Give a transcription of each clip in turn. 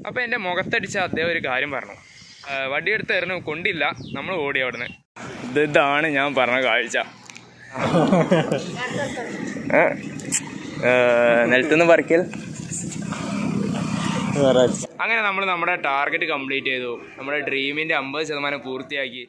അപ്പോൾ എൻ്റെ മുഖത്തടിച്ച അദ്ദേഹം ഒരു കാര്യം പറഞ്ഞു ആ, വടിയെടുത്ത് എറിഞ്ഞു കൊണ്ടില്ല നമ്മൾ ഓടി അവിടുന്ന് ഇത് ഇതാണ് ഞാൻ പറഞ്ഞ കാഴ്ച ഏ? ഏ, നിലത്തുനിന്ന് പറിക്കൽ അങ്ങനെ നമ്മൾ നമ്മുടെ ടാർഗറ്റ് കംപ്ലീറ്റ് ചെയ്തു നമ്മുടെ ഡ്രീമിൻ്റെ അമ്പത് ശതമാനം പൂർത്തിയാക്കി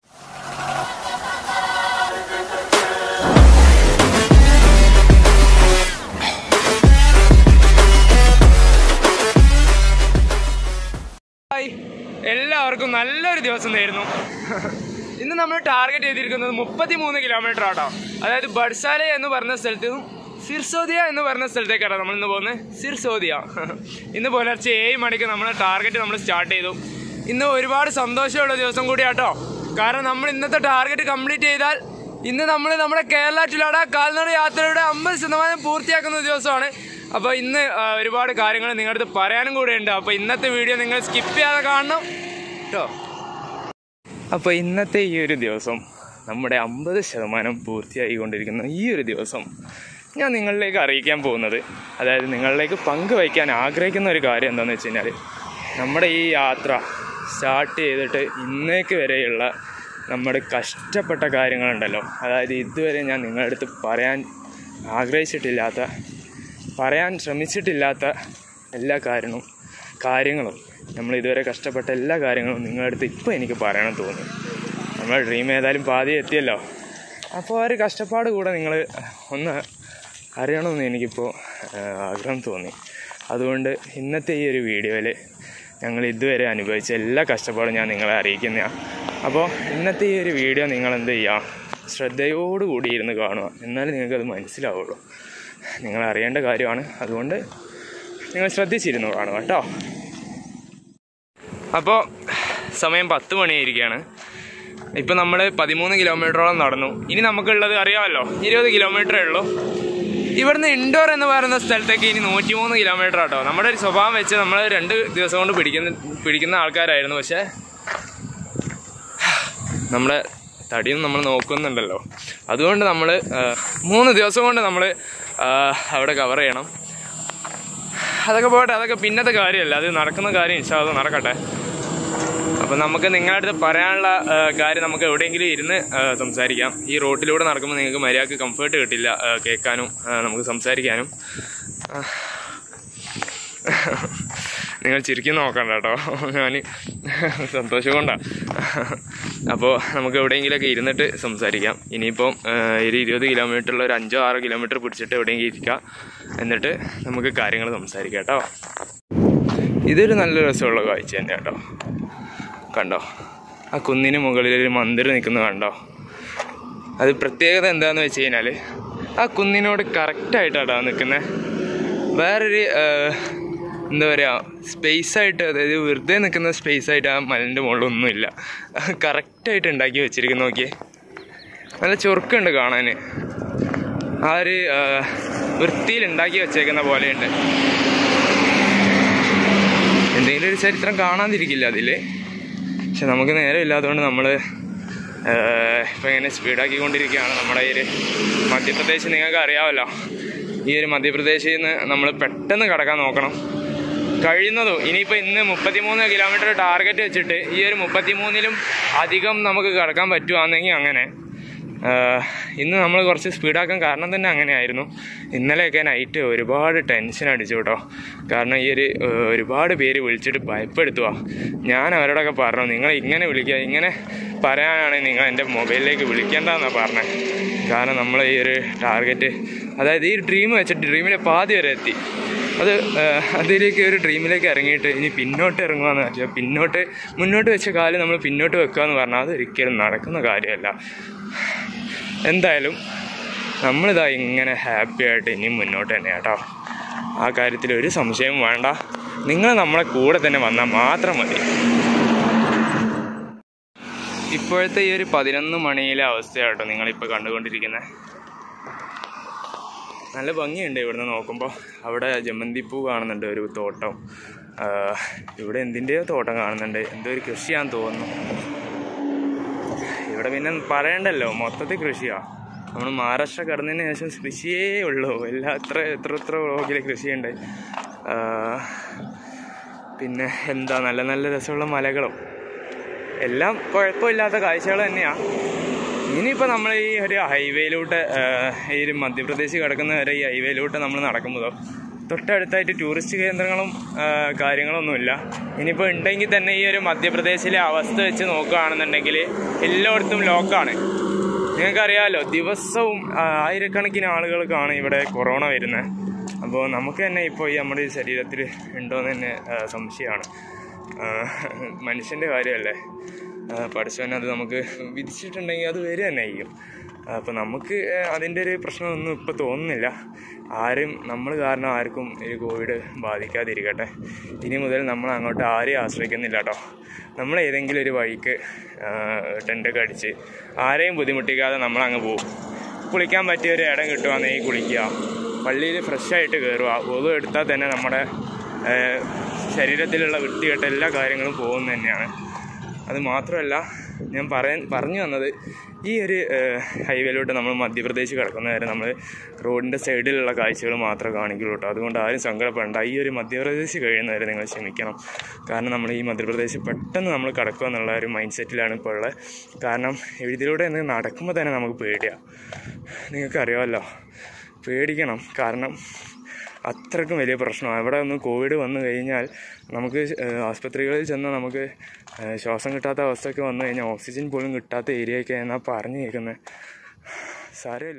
ഹായ് എല്ലാവർക്കും നല്ലൊരു ദിവസം നേരുന്നു ഇന്ന് നമ്മൾ ടാർഗറ്റ് ചെയ്തിരിക്കുന്നത് മുപ്പത്തി മൂന്ന് കിലോമീറ്റർ ആട്ടോ അതായത് ബഡ്സാല എന്ന് പറഞ്ഞ സ്ഥലത്ത് നിന്നും സിർസോദിയ എന്ന് പറഞ്ഞ സ്ഥലത്തേക്കാണ് നമ്മൾ ഇന്ന് പോകുന്നത് സിർസോദിയ ഇന്ന് പുലർച്ചെ ഏഴ് മണിക്ക് നമ്മൾ ടാർഗറ്റ് നമ്മൾ സ്റ്റാർട്ട് ചെയ്തു ഇന്ന് ഒരുപാട് സന്തോഷമുള്ള ദിവസം കൂടിയാട്ടോ കാരണം നമ്മൾ ഇന്നത്തെ ടാർഗറ്റ് കംപ്ലീറ്റ് ചെയ്താൽ ഇന്ന് നമ്മൾ നമ്മുടെ കേരള ചുലാട കാൽനട യാത്രയുടെ അമ്പത് ശതമാനം പൂർത്തിയാക്കുന്ന ദിവസമാണ് അപ്പോൾ ഇന്ന് ആ, ഒരുപാട് കാര്യങ്ങൾ നിങ്ങളുടെ അടുത്ത് പറയാനും കൂടെ ഉണ്ട് അപ്പോൾ ഇന്നത്തെ വീഡിയോ നിങ്ങൾ സ്കിപ്പ് ചെയ്യാതെ കാണണം കേട്ടോ അപ്പോൾ ഇന്നത്തെ ഈ ഒരു ദിവസം നമ്മുടെ അമ്പത് ശതമാനം പൂർത്തിയായിക്കൊണ്ടിരിക്കുന്ന ഈ ഒരു ദിവസം ഞാൻ നിങ്ങളിലേക്ക് അറിയിക്കാൻ പോകുന്നത് അതായത് നിങ്ങളിലേക്ക് പങ്കുവയ്ക്കാൻ ആഗ്രഹിക്കുന്ന ഒരു കാര്യം എന്താണെന്ന് വെച്ച് കഴിഞ്ഞാൽ നമ്മുടെ ഈ യാത്ര സ്റ്റാർട്ട് ചെയ്തിട്ട് ഇന്നേക്ക് വരെയുള്ള നമ്മുടെ കഷ്ടപ്പെട്ട കാര്യങ്ങളുണ്ടല്ലോ അതായത് ഇതുവരെ ഞാൻ നിങ്ങളുടെ അടുത്ത് പറയാൻ ആഗ്രഹിച്ചിട്ടില്ലാത്ത പറയാൻ ശ്രമിച്ചിട്ടില്ലാത്ത എല്ലാ കാരണവും കാര്യങ്ങളും നമ്മൾ ഇതുവരെ കഷ്ടപ്പെട്ട എല്ലാ കാര്യങ്ങളും നിങ്ങളുടെ അടുത്ത് ഇപ്പോൾ എനിക്ക് പറയണം തോന്നി നമ്മുടെ ഡ്രീം ഏതായാലും പാതി എത്തിയല്ലോ അപ്പോൾ ആ ഒരു കഷ്ടപ്പാട് കൂടെ നിങ്ങൾ ഒന്ന് അറിയണമെന്ന് എനിക്കിപ്പോൾ ആ, ആഗ്രഹം തോന്നി അതുകൊണ്ട് ഇന്നത്തെ ഈ ഒരു വീഡിയോയിൽ ഞങ്ങൾ ഇതുവരെ അനുഭവിച്ച എല്ലാ കഷ്ടപ്പാടും ഞാൻ നിങ്ങളെ അറിയിക്കുന്നതാണ് അപ്പോൾ ഇന്നത്തെ ഈ ഒരു വീഡിയോ നിങ്ങൾ എന്ത് ചെയ്യുക ശ്രദ്ധയോടുകൂടി ഇരുന്ന് കാണുക എന്നാലേ നിങ്ങൾക്കത് മനസ്സിലാവുള്ളൂ നിങ്ങൾ അറിയേണ്ട കാര്യമാണ് അതുകൊണ്ട് നിങ്ങൾ ശ്രദ്ധിച്ചിരുന്നു കാണുക കേട്ടോ അപ്പോൾ സമയം പത്ത് മണിയായിരിക്കുകയാണ് ഇപ്പം നമ്മൾ പതിമൂന്ന് കിലോമീറ്ററോളം നടന്നു ഇനി നമുക്കുള്ളത് അറിയാമല്ലോ ഇരുപത് കിലോമീറ്ററേ ഉള്ളൂ ഇവിടുന്ന് ഇൻഡോർ എന്ന് പറയുന്ന സ്ഥലത്തേക്ക് ഇനി നൂറ്റിമൂന്ന് കിലോമീറ്റർ ആട്ടോ നമ്മുടെ ഒരു സ്വഭാവം വെച്ച് നമ്മൾ രണ്ട് ദിവസം കൊണ്ട് പിടിക്കുന്ന പിടിക്കുന്ന ആൾക്കാരായിരുന്നു പക്ഷേ നമ്മുടെ തടിയും നമ്മൾ നോക്കുന്നുണ്ടല്ലോ അതുകൊണ്ട് നമ്മൾ മൂന്ന് ദിവസം കൊണ്ട് നമ്മൾ അവിടെ കവർ ചെയ്യണം അതൊക്കെ പോട്ടെ അതൊക്കെ പിന്നത്തെ കാര്യമല്ല അത് നടക്കുന്ന കാര്യം ഇൻഷാല്ല നടക്കട്ടെ അപ്പം നമുക്ക് നിങ്ങളുടെ അടുത്ത് പറയാനുള്ള ആ, കാര്യം നമുക്ക് എവിടെയെങ്കിലും ഇരുന്ന് ആ, സംസാരിക്കാം ഈ റോട്ടിലൂടെ നടക്കുമ്പോൾ നിങ്ങൾക്ക് മര്യാദക്ക് കംഫേർട്ട് കിട്ടില്ല ആ, കേൾക്കാനും ആ, നമുക്ക് സംസാരിക്കാനും ആ. നിങ്ങൾ ചിരിക്കും നോക്കണ്ട കേട്ടോ ഞാൻ സന്തോഷം കൊണ്ടാണ് അപ്പോൾ നമുക്ക് എവിടെയെങ്കിലുമൊക്കെ ഇരുന്നിട്ട് സംസാരിക്കാം ഇനിയിപ്പം ആ, ഒരു ഇരുപത് കിലോമീറ്ററുള്ള ഒരു അഞ്ചോ ആറോ കിലോമീറ്റർ പിടിച്ചിട്ട് എവിടെയെങ്കിലും ഇരിക്കാം എന്നിട്ട് നമുക്ക് കാര്യങ്ങൾ സംസാരിക്കാം കേട്ടോ ഇതൊരു നല്ല രസമുള്ള കാഴ്ച തന്നെ കേട്ടോ കണ്ടോ ആ കുന്നിന് മുകളിൽ ഒരു മന്ദിരം നിൽക്കുന്നത് കണ്ടോ അത് പ്രത്യേകത എന്താന്ന് വെച്ച് കഴിഞ്ഞാൽ ആ കുന്നിനോട് കറക്റ്റായിട്ടാണ് നിൽക്കുന്നത് വേറൊരു ആ, എന്താ പറയുക സ്പേസ് ആയിട്ട് അതായത് വെറുതെ നിൽക്കുന്ന സ്പേസ് ആയിട്ട് ആ മലൻ്റെ മുകളിലൊന്നുമില്ല കറക്റ്റായിട്ട് ഉണ്ടാക്കി വെച്ചിരിക്കുന്നു നോക്കിയേ നല്ല ചുരുക്കുണ്ട് കാണാൻ ആ ഒരു ആ, വൃത്തിയിൽ ഉണ്ടാക്കി വെച്ചേക്കുന്ന പോലെയുണ്ട് എന്തെങ്കിലും ഒരു ചരിത്രം കാണാതിരിക്കില്ല അതിൽ പക്ഷെ നമുക്ക് നേരം ഇല്ലാത്തതുകൊണ്ട് നമ്മൾ ഇപ്പം ഇങ്ങനെ സ്പീഡാക്കിക്കൊണ്ടിരിക്കുകയാണ് നമ്മുടെ ഈ ഒരു മധ്യപ്രദേശ് നിങ്ങൾക്ക് അറിയാമല്ലോ ഈ ഒരു മധ്യപ്രദേശിൽ നിന്ന് നമ്മൾ പെട്ടെന്ന് കടക്കാൻ നോക്കണം കഴിയുന്നതും ഇനിയിപ്പോൾ ഇന്ന് മുപ്പത്തിമൂന്ന് കിലോമീറ്റർ ടാർഗറ്റ് വെച്ചിട്ട് ഈ ഒരു മുപ്പത്തിമൂന്നിലും അധികം നമുക്ക് കടക്കാൻ പറ്റുവാണെങ്കിൽ അങ്ങനെ ആഹ് ഇന്ന് നമ്മൾ കുറച്ച് സ്പീഡാക്കാൻ കാരണം തന്നെ അങ്ങനെയായിരുന്നു ഇന്നലെയൊക്കെ നൈറ്റ് ഒരുപാട് ടെൻഷൻ അടിച്ചു കേട്ടോ കാരണം ഈ ഒരു ആഹ് ഒരുപാട് പേര് വിളിച്ചിട്ട് ഭയപ്പെടുത്തുക ഞാൻ അവരോടൊക്കെ പറഞ്ഞു നിങ്ങൾ ഇങ്ങനെ വിളിക്കുക ഇങ്ങനെ പറയാനാണെങ്കിൽ നിങ്ങൾ എൻ്റെ മൊബൈലിലേക്ക് വിളിക്കേണ്ടെന്നാണ് പറഞ്ഞത് കാരണം നമ്മൾ ഈ ഒരു ടാർഗറ്റ് അതായത് ഈ ഡ്രീം വെച്ചിട്ട് ഡ്രീമിൻ്റെ പാതി വരെ എത്തി അത് ആഹ് അതിലേക്ക് ഒരു ഡ്രീമിലേക്ക് ഇറങ്ങിയിട്ട് ഇനി പിന്നോട്ട് ഇറങ്ങുകയെന്ന് വെച്ചാൽ പിന്നോട്ട് മുന്നോട്ട് വെച്ച കാല് നമ്മൾ പിന്നോട്ട് വെക്കുക എന്ന് പറഞ്ഞാൽ അതൊരിക്കലും നടക്കുന്ന കാര്യമല്ല എന്തായാലും നമ്മളിതാ ഇങ്ങനെ ഹാപ്പി ആയിട്ട് ഇനി മുന്നോട്ട് തന്നെ കേട്ടോ ആ കാര്യത്തിൽ ഒരു സംശയവും വേണ്ട നിങ്ങൾ നമ്മളെ കൂടെ തന്നെ വന്നാൽ മാത്രം മതി ഇപ്പോഴത്തെ ഈ ഒരു പതിനൊന്ന് മണിയിലെ അവസ്ഥയാട്ടോ നിങ്ങളിപ്പോൾ കണ്ടുകൊണ്ടിരിക്കുന്നത് നല്ല ഭംഗിയുണ്ട് ഇവിടുന്ന് നോക്കുമ്പോൾ അവിടെ ജമന്തിപ്പൂ കാണുന്നുണ്ട് ഒരു തോട്ടം ആ, ഇവിടെ എന്തിൻ്റെയോ തോട്ടം കാണുന്നുണ്ട് എന്തോ ഒരു കൃഷിയാന്ന് തോന്നുന്നു ഇവിടെ പിന്നെ പറയണ്ടല്ലോ മൊത്തത്തിൽ കൃഷിയാ നമ്മൾ മഹാരാഷ്ട്ര കടന്നതിന് ശേഷം കൃഷിയേ ഉള്ളൂ എല്ലാ എത്ര എത്ര എത്ര ബ്ലോക്കിൽ കൃഷിയുണ്ട് ആ, പിന്നെ എന്താ നല്ല നല്ല രസമുള്ള മലകളും എല്ലാം കുഴപ്പമില്ലാത്ത കാഴ്ചകൾ തന്നെയാണ് ഇനിയിപ്പോൾ നമ്മൾ ഈ ഒരു ഹൈവേയിലൂടെ ഈ ഒരു മധ്യപ്രദേശ് കിടക്കുന്ന വരെ ഈ ഹൈവേയിലൂടെ നമ്മൾ നടക്കുമ്പോഴോ തൊട്ടടുത്തായിട്ട് ടൂറിസ്റ്റ് കേന്ദ്രങ്ങളും ആ, കാര്യങ്ങളൊന്നുമില്ല ഇനിയിപ്പോൾ ഉണ്ടെങ്കിൽ തന്നെ ഈ ഒരു മധ്യപ്രദേശിലെ അവസ്ഥ വെച്ച് നോക്കുകയാണെന്നുണ്ടെങ്കിൽ എല്ലായിടത്തും ലോക്കാണ് നിങ്ങൾക്കറിയാമല്ലോ ദിവസവും ആ, ആയിരക്കണക്കിന് ആളുകൾക്കാണ് ഇവിടെ കൊറോണ വരുന്നത് അപ്പോൾ നമുക്ക് തന്നെ ഇപ്പോൾ ഈ നമ്മുടെ ഈ ശരീരത്തിൽ ഉണ്ടോയെന്ന് തന്നെ ആ, സംശയമാണ് ആ, മനുഷ്യൻ്റെ കാര്യമല്ലേ ആ, പഠിച്ചവൻ അത് നമുക്ക് വിധിച്ചിട്ടുണ്ടെങ്കിൽ അത് വരിക തന്നെ ചെയ്യും അപ്പോൾ നമുക്ക് ആ, അതിൻ്റെ ഒരു പ്രശ്നമൊന്നും ഇപ്പോൾ തോന്നുന്നില്ല ആരും നമ്മൾ കാരണം ആർക്കും ഈ കോവിഡ് ബാധിക്കാതിരിക്കട്ടെ ഇനി മുതൽ നമ്മൾ അങ്ങോട്ട് ആരെയും ആശ്രയിക്കുന്നില്ല കേട്ടോ നമ്മൾ ഏതെങ്കിലും ഒരു വഴിക്ക് ആ, ടെൻ്റൊക്കെ അടിച്ച് ആരെയും ബുദ്ധിമുട്ടിക്കാതെ നമ്മൾ അങ്ങ് പോകും കുളിക്കാൻ പറ്റിയ ഒരു ഇടം കിട്ടുവാണെങ്കിൽ കുളിക്കുക പള്ളിയിൽ ഫ്രഷായിട്ട് കയറുക ഒതു എടുത്താൽ തന്നെ നമ്മുടെ ആ, ശരീരത്തിലുള്ള വൃത്തികെട്ട എല്ലാ കാര്യങ്ങളും പോകുന്നത് തന്നെയാണ് അത് മാത്രമല്ല ഞാൻ പറയാൻ പറഞ്ഞു വന്നത് ഈ ഒരു ഹൈവേയിലോട്ട് നമ്മൾ മധ്യപ്രദേശ് കിടക്കുന്ന വരെ നമ്മൾ റോഡിൻ്റെ സൈഡിലുള്ള കാഴ്ചകൾ മാത്രമേ കാണിക്കുള്ളൂ കേട്ടോ അതുകൊണ്ട് ആരും സങ്കടപ്പെടേണ്ട ഈ ഒരു മധ്യപ്രദേശ് കഴിയുന്നവരെ നിങ്ങൾ ക്ഷമിക്കണം കാരണം നമ്മൾ ഈ മധ്യപ്രദേശ് പെട്ടെന്ന് നമ്മൾ കിടക്കുക എന്നുള്ള ഒരു മൈൻഡ് സെറ്റിലാണ് ഇപ്പോൾ ഉള്ളത് കാരണം ഇതിലൂടെ ഒന്ന് നടക്കുമ്പോൾ തന്നെ നമുക്ക് പേടിയാണ് നിങ്ങൾക്കറിയാമല്ലോ പേടിക്കണം കാരണം അത്രയ്ക്കും വലിയ പ്രശ്നമാണ് ഇവിടെ ഒന്ന് കോവിഡ് വന്നു കഴിഞ്ഞാൽ നമുക്ക് ഏഹ്, ആസ്പത്രികളിൽ ചെന്ന് നമുക്ക് ഏഹ്, ശ്വാസം കിട്ടാത്ത അവസ്ഥയൊക്കെ വന്നു കഴിഞ്ഞാൽ ഓക്സിജൻ പോലും കിട്ടാത്ത ഏരിയയൊക്കെ എന്നാ പറഞ്ഞു കേൾക്കുന്നത് സാരമില്ല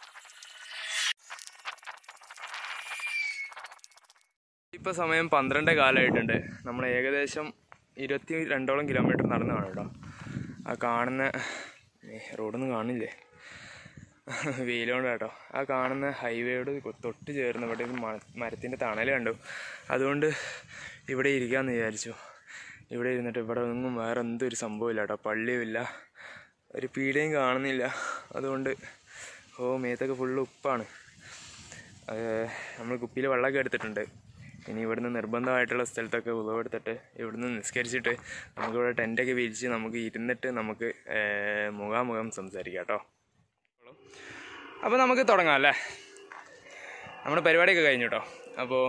ഇപ്പോൾ സമയം പന്ത്രണ്ട് കാലമായിട്ടുണ്ട് നമ്മൾ ഏകദേശം ഇരുപത്തി രണ്ടോളം കിലോമീറ്റർ നടന്നു കാണും കേട്ടോ ആ കാണുന്ന ഏ, റോഡൊന്നും കാണില്ലേ വെയിലുകൊണ്ട് കേട്ടോ ആ കാണുന്ന ഹൈവേയോട് തൊട്ട് ചേർന്ന് ഇവിടെ ഒരു മ- മരത്തിൻ്റെ തണൽ കണ്ടു അതുകൊണ്ട് ഇവിടെ ഇരിക്കാമെന്ന് വിചാരിച്ചു ഇവിടെ ഇരുന്നിട്ട് ഇവിടെ ഒന്നും വേറെ എന്തൊരു സംഭവമില്ല കേട്ടോ പള്ളിയുമില്ല ഒരു പീടികയും കാണുന്നില്ല അതുകൊണ്ട് ഓ മേത്തൊക്കെ ഫുള്ള് ഉപ്പാണ് ഏഹ് നമ്മൾ കുപ്പിയിൽ വെള്ളമൊക്കെ എടുത്തിട്ടുണ്ട് ഇനി ഇവിടുന്ന് നിർബന്ധമായിട്ടുള്ള സ്ഥലത്തൊക്കെ ഉളവെടുത്തിട്ട് ഇവിടുന്ന് നിസ്കരിച്ചിട്ട് നമുക്കിവിടെ ടെൻ്റൊക്കെ വിരിച്ച് നമുക്ക് ഇരുന്നിട്ട് നമുക്ക് ഏഹ് മുഖാമുഖം സംസാരിക്കാം കേട്ടോ അപ്പോൾ നമുക്ക് തുടങ്ങാം അല്ലേ നമ്മുടെ പരിപാടിയൊക്കെ കഴിഞ്ഞു കേട്ടോ അപ്പോൾ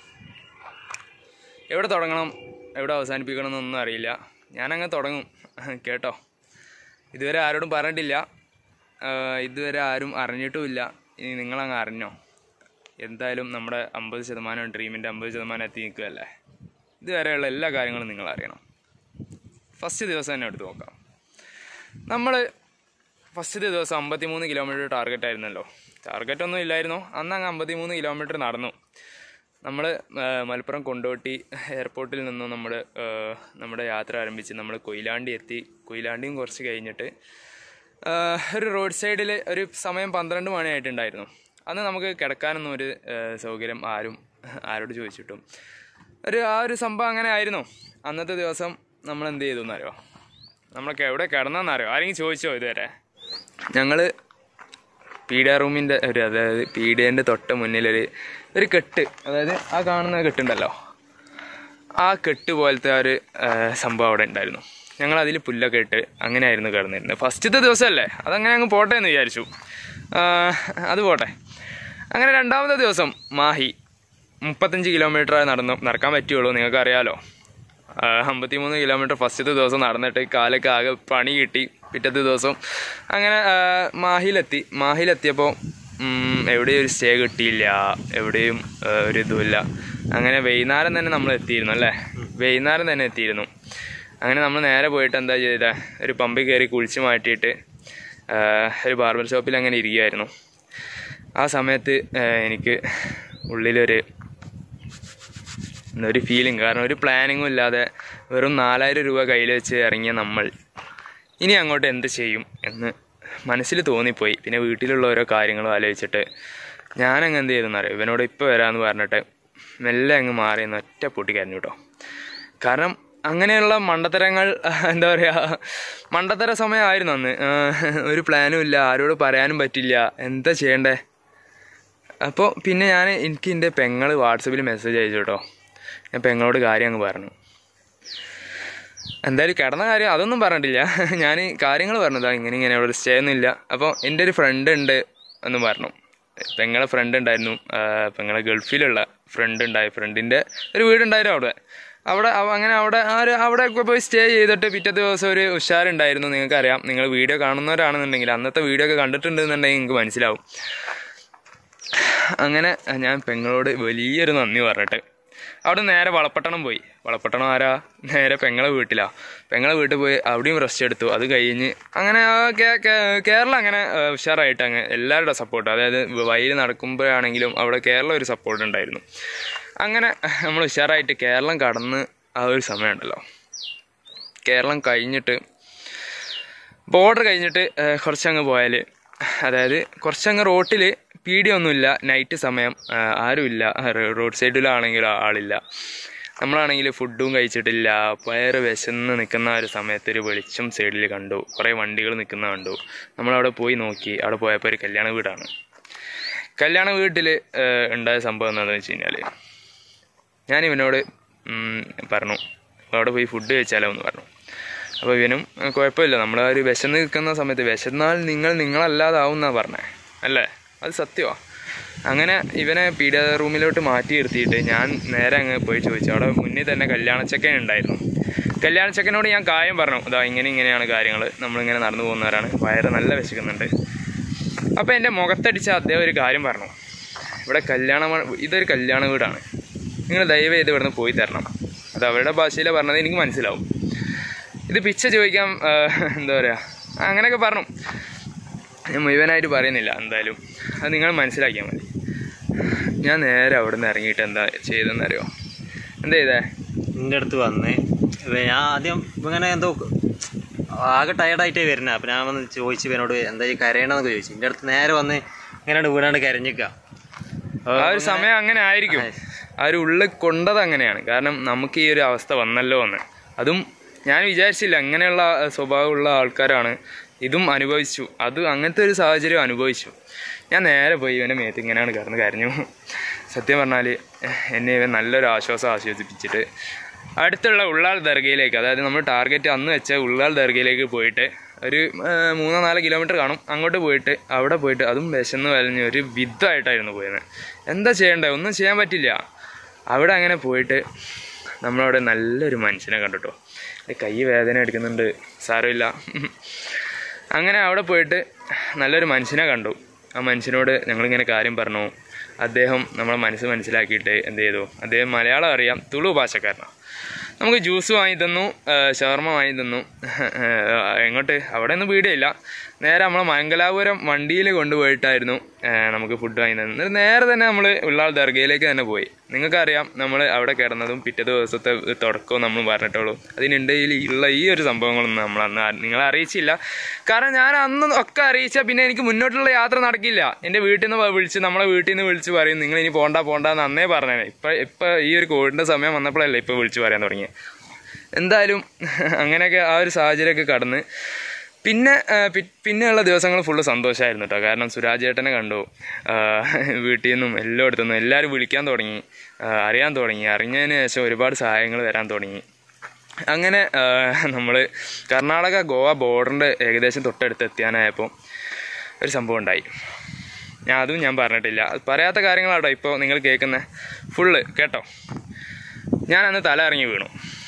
എവിടെ തുടങ്ങണം എവിടെ അവസാനിപ്പിക്കണം എന്നൊന്നും അറിയില്ല ഞാനങ്ങ് തുടങ്ങും കേട്ടോ ഇതുവരെ ആരോടും പറഞ്ഞിട്ടില്ല ആഹ് ഇതുവരെ ആരും അറിഞ്ഞിട്ടുമില്ല ഇനി നിങ്ങളങ്ങ് അറിഞ്ഞോ എന്തായാലും നമ്മുടെ അമ്പത് ശതമാനം ഡ്രീമിൻ്റെ അമ്പത് ശതമാനം എത്തി നിൽക്കുകയല്ലേ ഇതുവരെയുള്ള എല്ലാ കാര്യങ്ങളും നിങ്ങൾ അറിയണം ഫസ്റ്റ് ദിവസം തന്നെ എടുത്ത് നോക്കാം നമ്മൾ ഫസ്റ്റ് ദിവസം അമ്പത്തിമൂന്ന് കിലോമീറ്റർ ടാർഗറ്റ് ആയിരുന്നല്ലോ ടാർഗറ്റ് ഒന്നും ഇല്ലായിരുന്നു അന്ന് അങ്ങ് അമ്പത്തിമൂന്ന് കിലോമീറ്റർ നടന്നു നമ്മൾ മലപ്പുറം കൊണ്ടോട്ടി എയർപോർട്ടിൽ നിന്നും നമ്മൾ നമ്മുടെ യാത്ര ആരംഭിച്ച് നമ്മൾ കൊയിലാണ്ടി എത്തി കൊയിലാണ്ടിയും കുറച്ച് കഴിഞ്ഞിട്ട് ആ, ഒരു റോഡ് സൈഡിൽ ഒരു സമയം പന്ത്രണ്ട് മണിയായിട്ടുണ്ടായിരുന്നു അന്ന് നമുക്ക് കിടക്കാനൊന്നും ഒരു ആ, സൗകര്യം ആരും ആരോട് ചോദിച്ചിട്ടും ഒരു ആ ഒരു സംഭവം അങ്ങനെ ആയിരുന്നു അന്നത്തെ ദിവസം നമ്മൾ എന്ത് ചെയ്തു എന്നറിയോ നമ്മളൊക്കെ എവിടെ കിടന്നെന്നറിയോ ആരെങ്കിലും ചോദിച്ചോ ഇതുവരെ ഞങ്ങൾ പീഡിയ റൂമിൻ്റെ ഒരു അതായത് പീഡിയൻ്റെ തൊട്ട് മുന്നിലൊരു ഒരു കെട്ട് അതായത് ആ കാണുന്ന കെട്ടുണ്ടല്ലോ ആ കെട്ട് പോലത്തെ ഒരു ആ, സംഭവം അവിടെ ഉണ്ടായിരുന്നു ഞങ്ങൾ അതിൽ പുല്ലൊക്കെ ഇട്ട് അങ്ങനെയായിരുന്നു കിടന്നിരുന്നത് ഫസ്റ്റത്തെ ദിവസമല്ലേ അതങ്ങനെ അങ്ങ് പോട്ടെ എന്ന് വിചാരിച്ചു ആ, അത് പോട്ടെ അങ്ങനെ രണ്ടാമത്തെ ദിവസം മാഹി മുപ്പത്തഞ്ച് കിലോമീറ്റർ നടന്നു നടക്കാൻ പറ്റുള്ളൂ നിങ്ങൾക്ക് അറിയാലോ അമ്പത്തിമൂന്ന് കിലോമീറ്റർ ഫസ്റ്റത്തെ ദിവസം നടന്നിട്ട് കാലൊക്കെ ആകെ പണി കിട്ടി പിറ്റത്തെ ദിവസം അങ്ങനെ ആ, മാഹിയിലെത്തി മാഹിയിലെത്തിയപ്പോൾ ഉം, എവിടെയും ഒരു സ്റ്റേ കിട്ടിയില്ല എവിടെയും ആ, ഒരു ഇതുമില്ല അങ്ങനെ വൈകുന്നേരം തന്നെ നമ്മൾ എത്തിയിരുന്നു അല്ലേ വൈകുന്നേരം തന്നെ എത്തിയിരുന്നു അങ്ങനെ നമ്മൾ നേരെ പോയിട്ട് എന്താ ചെയ്തത് ഒരു പമ്പിൽ കയറി കുളിച്ച് മാറ്റിയിട്ട് ആ, ഒരു ബാർബർ ഷോപ്പിൽ അങ്ങനെ ഇരിക്കുകയായിരുന്നു ആ സമയത്ത് ആ, എനിക്ക് ഉള്ളിലൊരു എന്താ ഒരു ഫീലിംഗ് കാരണം ഒരു പ്ലാനിങ്ങും ഇല്ലാതെ വെറും നാലായിരം രൂപ കയ്യിൽ വെച്ച് ഇറങ്ങിയ നമ്മൾ ഇനി അങ്ങോട്ട് എന്ത് ചെയ്യും എന്ന് മനസ്സിൽ തോന്നിപ്പോയി പിന്നെ വീട്ടിലുള്ള ഓരോ കാര്യങ്ങളും ആലോചിച്ചിട്ട് ഞാനങ്ങ് എന്ത് ചെയ്തെന്നറിയോ ഇവനോട് ഇപ്പോൾ വരാമെന്ന് പറഞ്ഞിട്ട് മെല്ലെ അങ്ങ് മാറി എന്ന് ഒറ്റ പൊട്ടി കരഞ്ഞു കേട്ടോ കാരണം അങ്ങനെയുള്ള മണ്ടത്തരങ്ങൾ എന്താ പറയുക മണ്ടത്തര സമയമായിരുന്നു അന്ന് ആ, ഒരു പ്ലാനും ഇല്ല ആരോട് പറയാനും പറ്റില്ല എന്താ ചെയ്യണ്ടേ അപ്പോൾ പിന്നെ ഞാൻ എനിക്ക് എൻ്റെ പെങ്ങൾ വാട്സപ്പിൽ മെസ്സേജ് അയച്ചു കേട്ടോ ഞാൻ പെങ്ങളോട് കാര്യം അങ്ങ് പറഞ്ഞു എന്തായാലും കിടന്ന കാര്യം അതൊന്നും പറഞ്ഞിട്ടില്ല ഞാൻ കാര്യങ്ങൾ പറഞ്ഞതാ ഇങ്ങനെ ഇങ്ങനെ അവിടെ സ്റ്റേ ഒന്നും ഇല്ല അപ്പോൾ എൻ്റെ ഒരു ഫ്രണ്ട് ഉണ്ട് എന്ന് പറഞ്ഞു പെങ്ങളെ ഫ്രണ്ട് ഉണ്ടായിരുന്നു ആ, പെങ്ങളെ ഗൾഫിലുള്ള ഫ്രണ്ട് ഉണ്ടായി ഫ്രണ്ടിൻ്റെ ഒരു വീടുണ്ടായിരുന്നു അവിടെ അവിടെ അവ- അങ്ങനെ അവിടെ ആ ഒരു അവിടെ ഒക്കെ പോയി സ്റ്റേ ചെയ്തിട്ട് പിറ്റേ ദിവസം ഒരു ഉഷാറുണ്ടായിരുന്നു നിങ്ങൾക്കറിയാം നിങ്ങൾ വീഡിയോ കാണുന്നവരാണെന്നുണ്ടെങ്കിൽ അന്നത്തെ വീഡിയോ ഒക്കെ കണ്ടിട്ടുണ്ടെന്നുണ്ടെങ്കിൽ നിങ്ങൾക്ക് മനസ്സിലാവും അങ്ങനെ ഞാൻ പെങ്ങളോട് വലിയൊരു നന്ദി പറഞ്ഞിട്ട് അവിടെ നേരെ വളപ്പട്ടണം പോയി വളപ്പട്ടണം ആരാ നേരെ പെങ്ങളെ വീട്ടിലാ പെങ്ങളെ വീട്ടിൽ പോയി അവിടെയും റെസ്റ്റ് എടുത്തു അത് കഴിഞ്ഞ് അങ്ങനെ ആ കേ- കേ- കേരളം അങ്ങനെ ആ, ഉഷാറായിട്ട് അങ്ങ് എല്ലാവരുടെ സപ്പോർട്ട് അതായത് വയൽ നടക്കുമ്പോഴാണെങ്കിലും അവിടെ കേരളം ഒരു സപ്പോർട്ട് ഉണ്ടായിരുന്നു അങ്ങനെ നമ്മൾ ഉഷാറായിട്ട് കേരളം കടന്ന് ആ ഒരു സമയമുണ്ടല്ലോ കേരളം കഴിഞ്ഞിട്ട് ബോർഡർ കഴിഞ്ഞിട്ട് ഏഹ്, കുറച്ചങ്ങ് പോയാൽ അതായത് കുറച്ചങ്ങ് റോട്ടിൽ പീടിയൊന്നുമില്ല നൈറ്റ് സമയം ഏഹ്, ആരുമില്ല റോ- റോഡ് സൈഡിലാണെങ്കിലും ആളില്ല നമ്മളാണെങ്കിൽ ഫുഡും കഴിച്ചിട്ടില്ല വയറ് വിശന്ന് നിൽക്കുന്ന ആ ഒരു സമയത്ത് ഒരു വെളിച്ചം സൈഡിൽ കണ്ടു കുറേ വണ്ടികൾ നിൽക്കുന്ന കണ്ടു നമ്മളവിടെ പോയി നോക്കി അവിടെ പോയപ്പോൾ ഒരു കല്യാണ വീടാണ് കല്യാണ വീട്ടിൽ ഉണ്ടായ സംഭവം എന്താണെന്ന് വെച്ച് കഴിഞ്ഞാൽ ഞാൻ ഇവനോട് ഉം, പറഞ്ഞു അവിടെ പോയി ഫുഡ് കഴിച്ചാലോ എന്ന് പറഞ്ഞു അപ്പോൾ ഇവനും "ആ, കുഴപ്പമില്ല നമ്മൾ ആ ഒരു വിശന്ന് നിൽക്കുന്ന സമയത്ത് വിശന്നാൽ നിങ്ങൾ നിങ്ങളല്ലാതാവും എന്നാണ് പറഞ്ഞത് അല്ലേ അത് സത്യമാണ് അങ്ങനെ ഇവനെ പീഡിയ റൂമിലോട്ട് മാറ്റി നിർത്തിയിട്ട് ഞാൻ നേരെ അങ്ങ് പോയി ചോദിച്ചു അവിടെ മുന്നിൽ തന്നെ കല്യാണച്ചക്കൻ ഉണ്ടായിരുന്നു കല്യാണച്ചക്കനോട് ഞാൻ കാര്യം പറഞ്ഞു അതാ ഇങ്ങനെ ഇങ്ങനെയാണ് കാര്യങ്ങൾ നമ്മളിങ്ങനെ നടന്നു പോകുന്നവരാണ് വയറ് നല്ല വിശക്കുന്നുണ്ട് അപ്പോൾ എൻ്റെ മുഖത്തടിച്ച അദ്ദേഹം ഒരു കാര്യം പറഞ്ഞു ഇവിടെ കല്യാണ മ- ഇതൊരു കല്യാണ വീടാണ് നിങ്ങൾ ദയവ് ചെയ്ത് ഇവിടുന്ന് പോയി തരണം അത് അവരുടെ ഭാഷയിൽ പറഞ്ഞത് എനിക്ക് മനസ്സിലാവും ഇത് പിച്ച ചോദിക്കാൻ ആ, എന്താ പറയുക അങ്ങനെയൊക്കെ പറഞ്ഞു ഞാൻ മുഴുവനായിട്ട് പറയുന്നില്ല എന്തായാലും അത് നിങ്ങൾ മനസ്സിലാക്കിയാൽ മതി ഞാൻ നേരെ അവിടെ നിന്ന് ഇറങ്ങിയിട്ട് എന്താ ചെയ്തെന്നറിയോ എന്താ ചെയ്തേ നിന്റെ അടുത്ത് വന്ന് ഇവ ഞാൻ ആദ്യം ഇങ്ങനെ എന്തോ ആകെ ടയർഡായിട്ടേ വരുന്നത് അപ്പം ഞാൻ വന്ന് ചോദിച്ചു ഇവനോട് എന്താ ഈ കരയണമെന്നൊക്കെ ചോദിച്ചു എൻ്റെ അടുത്ത് നേരെ വന്ന് ഇങ്ങനെ വീണാണ്ട് കരഞ്ഞിക്ക ആ ഒരു സമയം അങ്ങനെ ആയിരിക്കും ആ ഒരു ഉള്ളിൽ കൊണ്ടത് അങ്ങനെയാണ് കാരണം നമുക്ക് ഈ ഒരു അവസ്ഥ വന്നല്ലോ എന്ന് അതും ഞാൻ വിചാരിച്ചില്ല അങ്ങനെയുള്ള ആ, സ്വഭാവമുള്ള ആൾക്കാരാണ് ഇതും അനുഭവിച്ചു അത് അങ്ങനത്തെ ഒരു സാഹചര്യം അനുഭവിച്ചു ഞാൻ നേരെ പോയി ഇവൻ്റെ മേത്ത് ഇങ്ങനെയാണ് കിടന്ന് കരഞ്ഞു സത്യം പറഞ്ഞാൽ എന്നെ ഇവൻ നല്ലൊരു ആശ്വാസം ആശ്വസിപ്പിച്ചിട്ട് അടുത്തുള്ള ഉള്ളാൾ ദർഗയിലേക്ക് അതായത് നമ്മൾ ടാർഗറ്റ് അന്ന് വെച്ച ഉള്ളാൾ ദർഗയിലേക്ക് പോയിട്ട് ഒരു ആ, മൂന്നോ നാല് കിലോമീറ്റർ കാണും അങ്ങോട്ട് പോയിട്ട് അവിടെ പോയിട്ട് അതും വിശന്ന് വലഞ്ഞ് ഒരു വിധമായിട്ടായിരുന്നു പോയത് എന്താ ചെയ്യണ്ടേ ഒന്നും ചെയ്യാൻ പറ്റില്ല അവിടെ അങ്ങനെ പോയിട്ട് നമ്മളവിടെ നല്ലൊരു മനുഷ്യനെ കണ്ടിട്ടോ കൈ വേദന എടുക്കുന്നുണ്ട് സാരമില്ല അങ്ങനെ അവിടെ പോയിട്ട് നല്ലൊരു മനുഷ്യനെ കണ്ടു ആ മനുഷ്യനോട് ഞങ്ങളിങ്ങനെ കാര്യം പറഞ്ഞു അദ്ദേഹം നമ്മളെ മനസ്സ് മനസ്സിലാക്കിയിട്ട് എന്ത് ചെയ്തു അദ്ദേഹം മലയാളം അറിയാം തുളു ഭാഷക്കാരനാണ് നമുക്ക് ജ്യൂസ് വാങ്ങി തന്നു ഷവർമ വാങ്ങി തന്നു എങ്ങോട്ട് അവിടെ ഒന്നും പീടിയില്ല നേരെ നമ്മളെ മംഗലാപുരം വണ്ടിയിൽ കൊണ്ടുപോയിട്ടായിരുന്നു ആ, നമുക്ക് ഫുഡ് വാങ്ങി തന്നത് എന്നിട്ട് നേരെ തന്നെ നമ്മൾ ഉള്ളാൾ ദർഗയിലേക്ക് തന്നെ പോയി നിങ്ങൾക്കറിയാം നമ്മൾ അവിടെ കിടന്നതും പിറ്റേ ദിവസത്തെ തുടക്കവും നമ്മൾ പറഞ്ഞിട്ടുള്ളൂ അതിനിടയിൽ ഉള്ള ഈ ഒരു സംഭവങ്ങളൊന്നും നമ്മൾ അന്ന് ആ- നിങ്ങളെ അറിയിച്ചില്ല കാരണം ഞാൻ അന്ന് ഒക്കെ അറിയിച്ചാൽ പിന്നെ എനിക്ക് മുന്നോട്ടുള്ള യാത്ര നടക്കില്ല എൻ്റെ വീട്ടിൽ നിന്ന് വിളിച്ച് നമ്മളെ വീട്ടിൽ നിന്ന് വിളിച്ച് പറയും നിങ്ങൾ ഇനി പോണ്ട പോണ്ട എന്ന് അന്നേ പറഞ്ഞേ ഇപ്പം ഇപ്പം ഈ ഒരു കോവിഡിൻ്റെ സമയം വന്നപ്പോഴല്ലേ ഇപ്പോൾ വിളിച്ച് പറയാൻ തുടങ്ങിയത് എന്തായാലും അങ്ങനെയൊക്കെ ആ ഒരു സാഹചര്യമൊക്കെ കടന്ന് പിന്നെ ആ, പി- പിന്നെയുള്ള ദിവസങ്ങൾ ഫുള്ള് സന്തോഷമായിരുന്നു കേട്ടോ കാരണം സുരാജ് ചേട്ടനെ കണ്ടു ആ, വീട്ടിൽ നിന്നും എല്ലായിടത്തു നിന്നും എല്ലാവരും വിളിക്കാൻ തുടങ്ങി ആ, അറിയാൻ തുടങ്ങി അറിഞ്ഞതിന് ശേഷം ഒരുപാട് സഹായങ്ങൾ വരാൻ തുടങ്ങി അങ്ങനെ നമ്മൾ കർണാടക ഗോവ ബോർഡറിൻ്റെ ഏകദേശം തൊട്ടടുത്ത് എത്തിയാനായപ്പോൾ ഒരു സംഭവം ഉണ്ടായി ഞാൻ അതും ഞാൻ പറഞ്ഞിട്ടില്ല അത് പറയാത്ത കാര്യങ്ങളാട്ടോ ഇപ്പോൾ നിങ്ങൾ കേൾക്കുന്നത് ഫുള്ള് കേട്ടോ ഞാൻ അന്ന് തല ഇറങ്ങി വീണു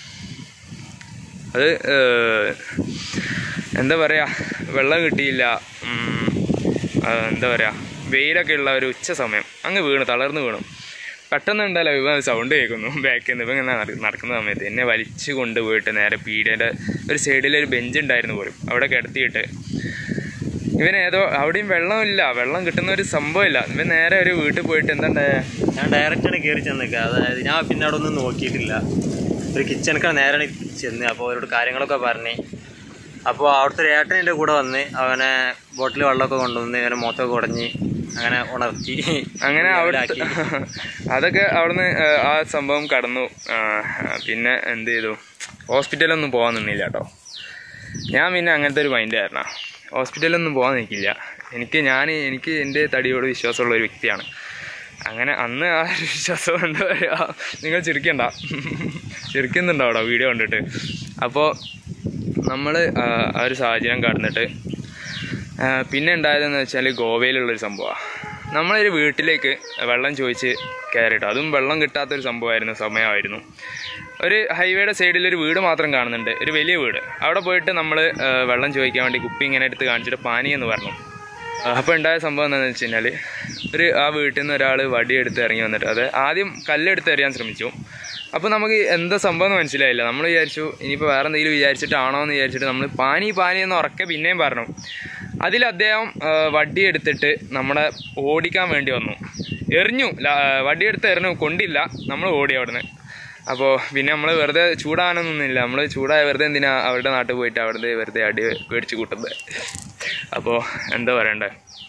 അത് ഏഹ്, എന്താ പറയുക വെള്ളം കിട്ടിയില്ല ഉം, ആ, എന്താ പറയുക വെയിലൊക്കെ ഉള്ള ഒരു ഉച്ച സമയം അങ്ങ് വീണു തളർന്ന് വീണു പെട്ടെന്ന് ഉണ്ടല്ലോ ഇവ സൗണ്ട് കേൾക്കുന്നു ബാക്കിൽ നിന്ന് ഇവ ഇങ്ങനെ നട- നടക്കുന്ന സമയത്ത് എന്നെ വലിച്ചു കൊണ്ടുപോയിട്ട് നേരെ പീഡിയൻ്റെ ഒരു സൈഡിലൊരു ബെഞ്ച് ഉണ്ടായിരുന്നു പോലും അവിടെ കിടത്തിയിട്ട് ഇവൻ ഏതോ അവിടെയും വെള്ളമില്ല വെള്ളം കിട്ടുന്ന ഒരു സംഭവമില്ല ഇവൻ നേരെ ഒരു വീട്ടിൽ പോയിട്ട് എന്താ ഞാൻ ഡയറക്റ്റാണ് കയറി ചെന്നേക്കുക അതായത് ഞാൻ പിന്നെ അവിടെ ഒന്നും നോക്കിയിട്ടില്ല ഒരു കിച്ചണിക്കാണ് നേരെ ചെന്ന് അപ്പോൾ അവരോട് കാര്യങ്ങളൊക്കെ പറഞ്ഞ് അപ്പോൾ അവിടുത്തെ ഒരു ഏട്ടൻ എൻ്റെ കൂടെ വന്ന് അവനെ ബോട്ടിൽ വെള്ളമൊക്കെ കൊണ്ടുവന്ന് ഇവനെ മുഖത്തൊക്കെ ഉടഞ്ഞ് അങ്ങനെ ഉണർത്തി അങ്ങനെ അവിടെ ലെവലാക്കി. അതൊക്കെ അവിടുന്ന് ആ, ആ സംഭവം കടന്നു ആ, പിന്നെ എന്ത് ചെയ്തു ഹോസ്പിറ്റലൊന്നും പോകാൻ നിന്നില്ല കേട്ടോ ഞാൻ പിന്നെ അങ്ങനത്തെ ഒരു മൈൻഡ് ആയിരുന്നു ഹോസ്പിറ്റലൊന്നും പോകാൻ നിൽക്കില്ല എനിക്ക് ഞാൻ എനിക്ക് എൻ്റെ തടിയോട് വിശ്വാസമുള്ള ഒരു വ്യക്തിയാണ് അങ്ങനെ അന്ന് ആ ഒരു വിശ്വാസം എന്താ പറയുക നിങ്ങൾ ചിരിക്കണ്ട ചിരിക്കുന്നുണ്ടോ അവിടെ വീഡിയോ കണ്ടിട്ട് അപ്പോൾ നമ്മൾ ആ ഒരു സാഹചര്യം കടന്നിട്ട് ആ, പിന്നെ ഉണ്ടായതെന്ന് വെച്ചാൽ ഗോവയിലുള്ളൊരു സംഭവമാണ് നമ്മളൊരു വീട്ടിലേക്ക് വെള്ളം ചോദിച്ച് കയറിട്ടോ അതും വെള്ളം കിട്ടാത്തൊരു സംഭവമായിരുന്നു സമയമായിരുന്നു ഒരു ഹൈവേയുടെ സൈഡിൽ ഒരു വീട് മാത്രം കാണുന്നുണ്ട് ഒരു വലിയ വീട് അവിടെ പോയിട്ട് നമ്മൾ വെള്ളം ചോദിക്കാൻ വേണ്ടി കുപ്പി ഇങ്ങനെ എടുത്ത് കാണിച്ചിട്ട് പാനി എന്ന് പറഞ്ഞു അപ്പോൾ ഉണ്ടായ സംഭവം എന്താണെന്ന് വെച്ച് കഴിഞ്ഞാൽ ഒരു ആ വീട്ടിൽ നിന്ന് ഒരാൾ വടിയെടുത്ത് ഇറങ്ങി വന്നിട്ട് അത് ആദ്യം കല്ലെടുത്ത് എറിയാൻ ശ്രമിച്ചു അപ്പോൾ നമുക്ക് എന്താ സംഭവം എന്ന് മനസ്സിലായില്ല നമ്മൾ വിചാരിച്ചു ഇനിയിപ്പോൾ വേറെ എന്തെങ്കിലും വിചാരിച്ചിട്ടാണോ എന്ന് വിചാരിച്ചിട്ട് നമ്മൾ പാനി പാനി എന്ന് ഉറക്കെ പിന്നെയും പറഞ്ഞു അതിൽ അദ്ദേഹം ആ, വടി എടുത്തിട്ട് നമ്മളെ ഓടിക്കാൻ വേണ്ടി വന്നു എറിഞ്ഞു ല- ആ, വടിയെടുത്ത് എറിഞ്ഞു കൊണ്ടില്ല നമ്മൾ ഓടി അവിടുന്ന് അപ്പോൾ പിന്നെ നമ്മൾ വെറുതെ ചൂടാകാനൊന്നുമില്ല നമ്മൾ ചൂടായ വെറുതെ എന്തിനാ അവരുടെ നാട്ടിൽ പോയിട്ട് അവിടുത്തെ വെറുതെ അടി പേടിച്ച് കൂട്ടുന്നത് അപ്പോൾ എന്താ പറയണ്ടേ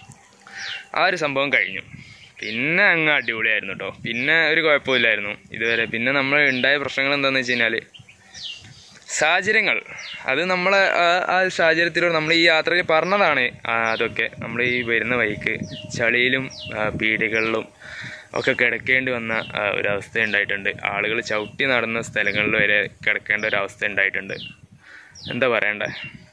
ആ ഒരു സംഭവം കഴിഞ്ഞു പിന്നെ അങ്ങ് അടിപൊളിയായിരുന്നു കേട്ടോ പിന്നെ ഒരു കുഴപ്പമില്ലായിരുന്നു ഇതുവരെ പിന്നെ നമ്മൾ ഉണ്ടായ പ്രശ്നങ്ങൾ എന്താണെന്ന് വെച്ച് കഴിഞ്ഞാൽ സാഹചര്യങ്ങൾ അത് നമ്മളെ ആ- ആ സാഹചര്യത്തിലൂടെ നമ്മൾ ഈ യാത്രയിൽ പറഞ്ഞതാണ് ആ, അതൊക്കെ നമ്മൾ ഈ വരുന്ന വഴിക്ക് ചളിയിലും ആ, പീടികളിലും ഒക്കെ കിടക്കേണ്ടി വന്ന ആ, ഒരവസ്ഥ ഉണ്ടായിട്ടുണ്ട് ആളുകൾ ചവിട്ടി നടന്ന സ്ഥലങ്ങളിൽ വരെ കിടക്കേണ്ട ഒരു അവസ്ഥ ഉണ്ടായിട്ടുണ്ട് എന്താ പറയണ്ടേ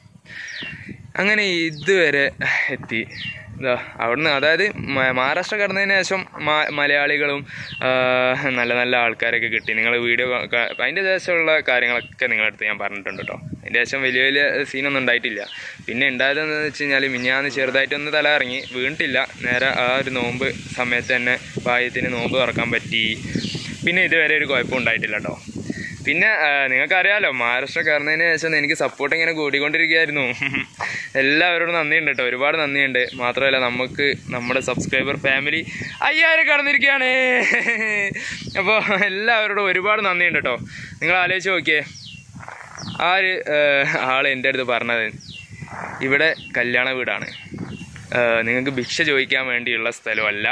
അങ്ങനെ ഇതുവരെ എത്തി ഇതാ അവിടുന്ന് അതായത് മ- മഹാരാഷ്ട്ര കടന്നതിന് ശേഷം മ- മലയാളികളും ആ, നല്ല നല്ല ആൾക്കാരൊക്കെ കിട്ടി നിങ്ങൾ വീഡിയോ അതിൻ്റെ ശേഷമുള്ള കാര്യങ്ങളൊക്കെ നിങ്ങളടുത്ത് ഞാൻ പറഞ്ഞിട്ടുണ്ട് കേട്ടോ അതിൻ്റെ ശേഷം വലിയ വലിയ സീനൊന്നും ഉണ്ടായിട്ടില്ല പിന്നെ ഉണ്ടായതെന്ന് വെച്ച് കഴിഞ്ഞാൽ മിഞ്ഞാന്ന് ചെറുതായിട്ടൊന്ന് തല ഇറങ്ങി വീണിട്ടില്ല നേരെ ആ ഒരു നോമ്പ് സമയത്ത് തന്നെ പായത്തിന് നോമ്പ് തുറക്കാൻ പറ്റി പിന്നെ ഇതുവരെ ഒരു കുഴപ്പം ഉണ്ടായിട്ടില്ല കേട്ടോ പിന്നെ ആ, നിങ്ങൾക്കറിയാലോ മഹാരാഷ്ട്ര കയറുന്നതിന് ശേഷം എനിക്ക് സപ്പോർട്ട് ഇങ്ങനെ കൂടിക്കൊണ്ടിരിക്കുകയായിരുന്നു എല്ലാവരോടും നന്ദിയുണ്ട് കേട്ടോ ഒരുപാട് നന്ദിയുണ്ട് മാത്രമല്ല നമുക്ക് നമ്മുടെ സബ്സ്ക്രൈബർ ഫാമിലി അയ്യായിരം കടന്നിരിക്കുകയാണ് അപ്പോൾ എല്ലാവരോടും ഒരുപാട് നന്ദിയുണ്ട് കേട്ടോ നിങ്ങൾ ആലോചിച്ച് നോക്കിയേ ആ ഒരു ആൾ എൻ്റെ അടുത്ത് പറഞ്ഞത് ഇവിടെ കല്യാണ വീടാണ് ആ, നിങ്ങൾക്ക് ഭിക്ഷ ചോദിക്കാൻ വേണ്ടിയുള്ള സ്ഥലമല്ല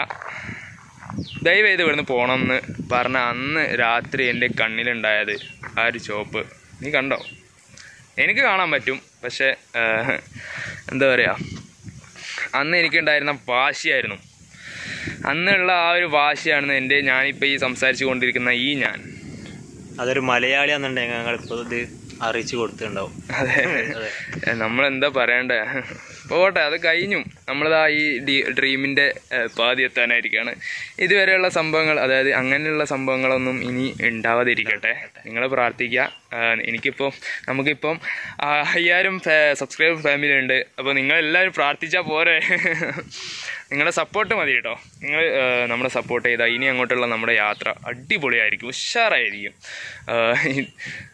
ദയവേത് ഇവിടുന്ന് പോകണമെന്ന് പറഞ്ഞ അന്ന് രാത്രി എൻ്റെ കണ്ണിലുണ്ടായത് ആ ഒരു ചോപ്പ് നീ കണ്ടോ എനിക്ക് കാണാൻ പറ്റും പക്ഷേ ആ, എന്താ പറയുക അന്ന് എനിക്കുണ്ടായിരുന്ന വാശിയായിരുന്നു അന്നുള്ള ആ ഒരു വാശിയാണ് എൻ്റെ ഞാനിപ്പോൾ ഈ സംസാരിച്ചു കൊണ്ടിരിക്കുന്ന ഈ ഞാൻ അതൊരു മലയാളിയാണെന്നുണ്ടെങ്കിൽ ഞങ്ങളിപ്പോൾ ഇത് അറിയിച്ചു കൊടുത്തിട്ടുണ്ടാവും അതെ അതെ നമ്മളെന്താ പറയണ്ടേ പോട്ടെ അത് കഴിഞ്ഞു നമ്മളിതാ ഈ ഡി ഡ്രീമിൻ്റെ പാതി എത്താനായിരിക്കുകയാണ് ഇതുവരെയുള്ള സംഭവങ്ങൾ അതായത് അങ്ങനെയുള്ള സംഭവങ്ങളൊന്നും ഇനി ഉണ്ടാവാതിരിക്കട്ടെ നിങ്ങൾ പ്രാർത്ഥിക്കുക ആ, എനിക്കിപ്പോൾ നമുക്കിപ്പം ആ, അയ്യായിരം സബ്സ്ക്രൈബർ ഫാമിലി ഉണ്ട് അപ്പോൾ നിങ്ങളെല്ലാവരും പ്രാർത്ഥിച്ചാൽ പോരെ നിങ്ങളുടെ സപ്പോർട്ട് മതി കേട്ടോ നിങ്ങൾ നമ്മളെ സപ്പോർട്ട് ചെയ്താൽ ഇനി അങ്ങോട്ടുള്ള നമ്മുടെ യാത്ര അടിപൊളിയായിരിക്കും ഉഷാറായിരിക്കും ആ, ഈ-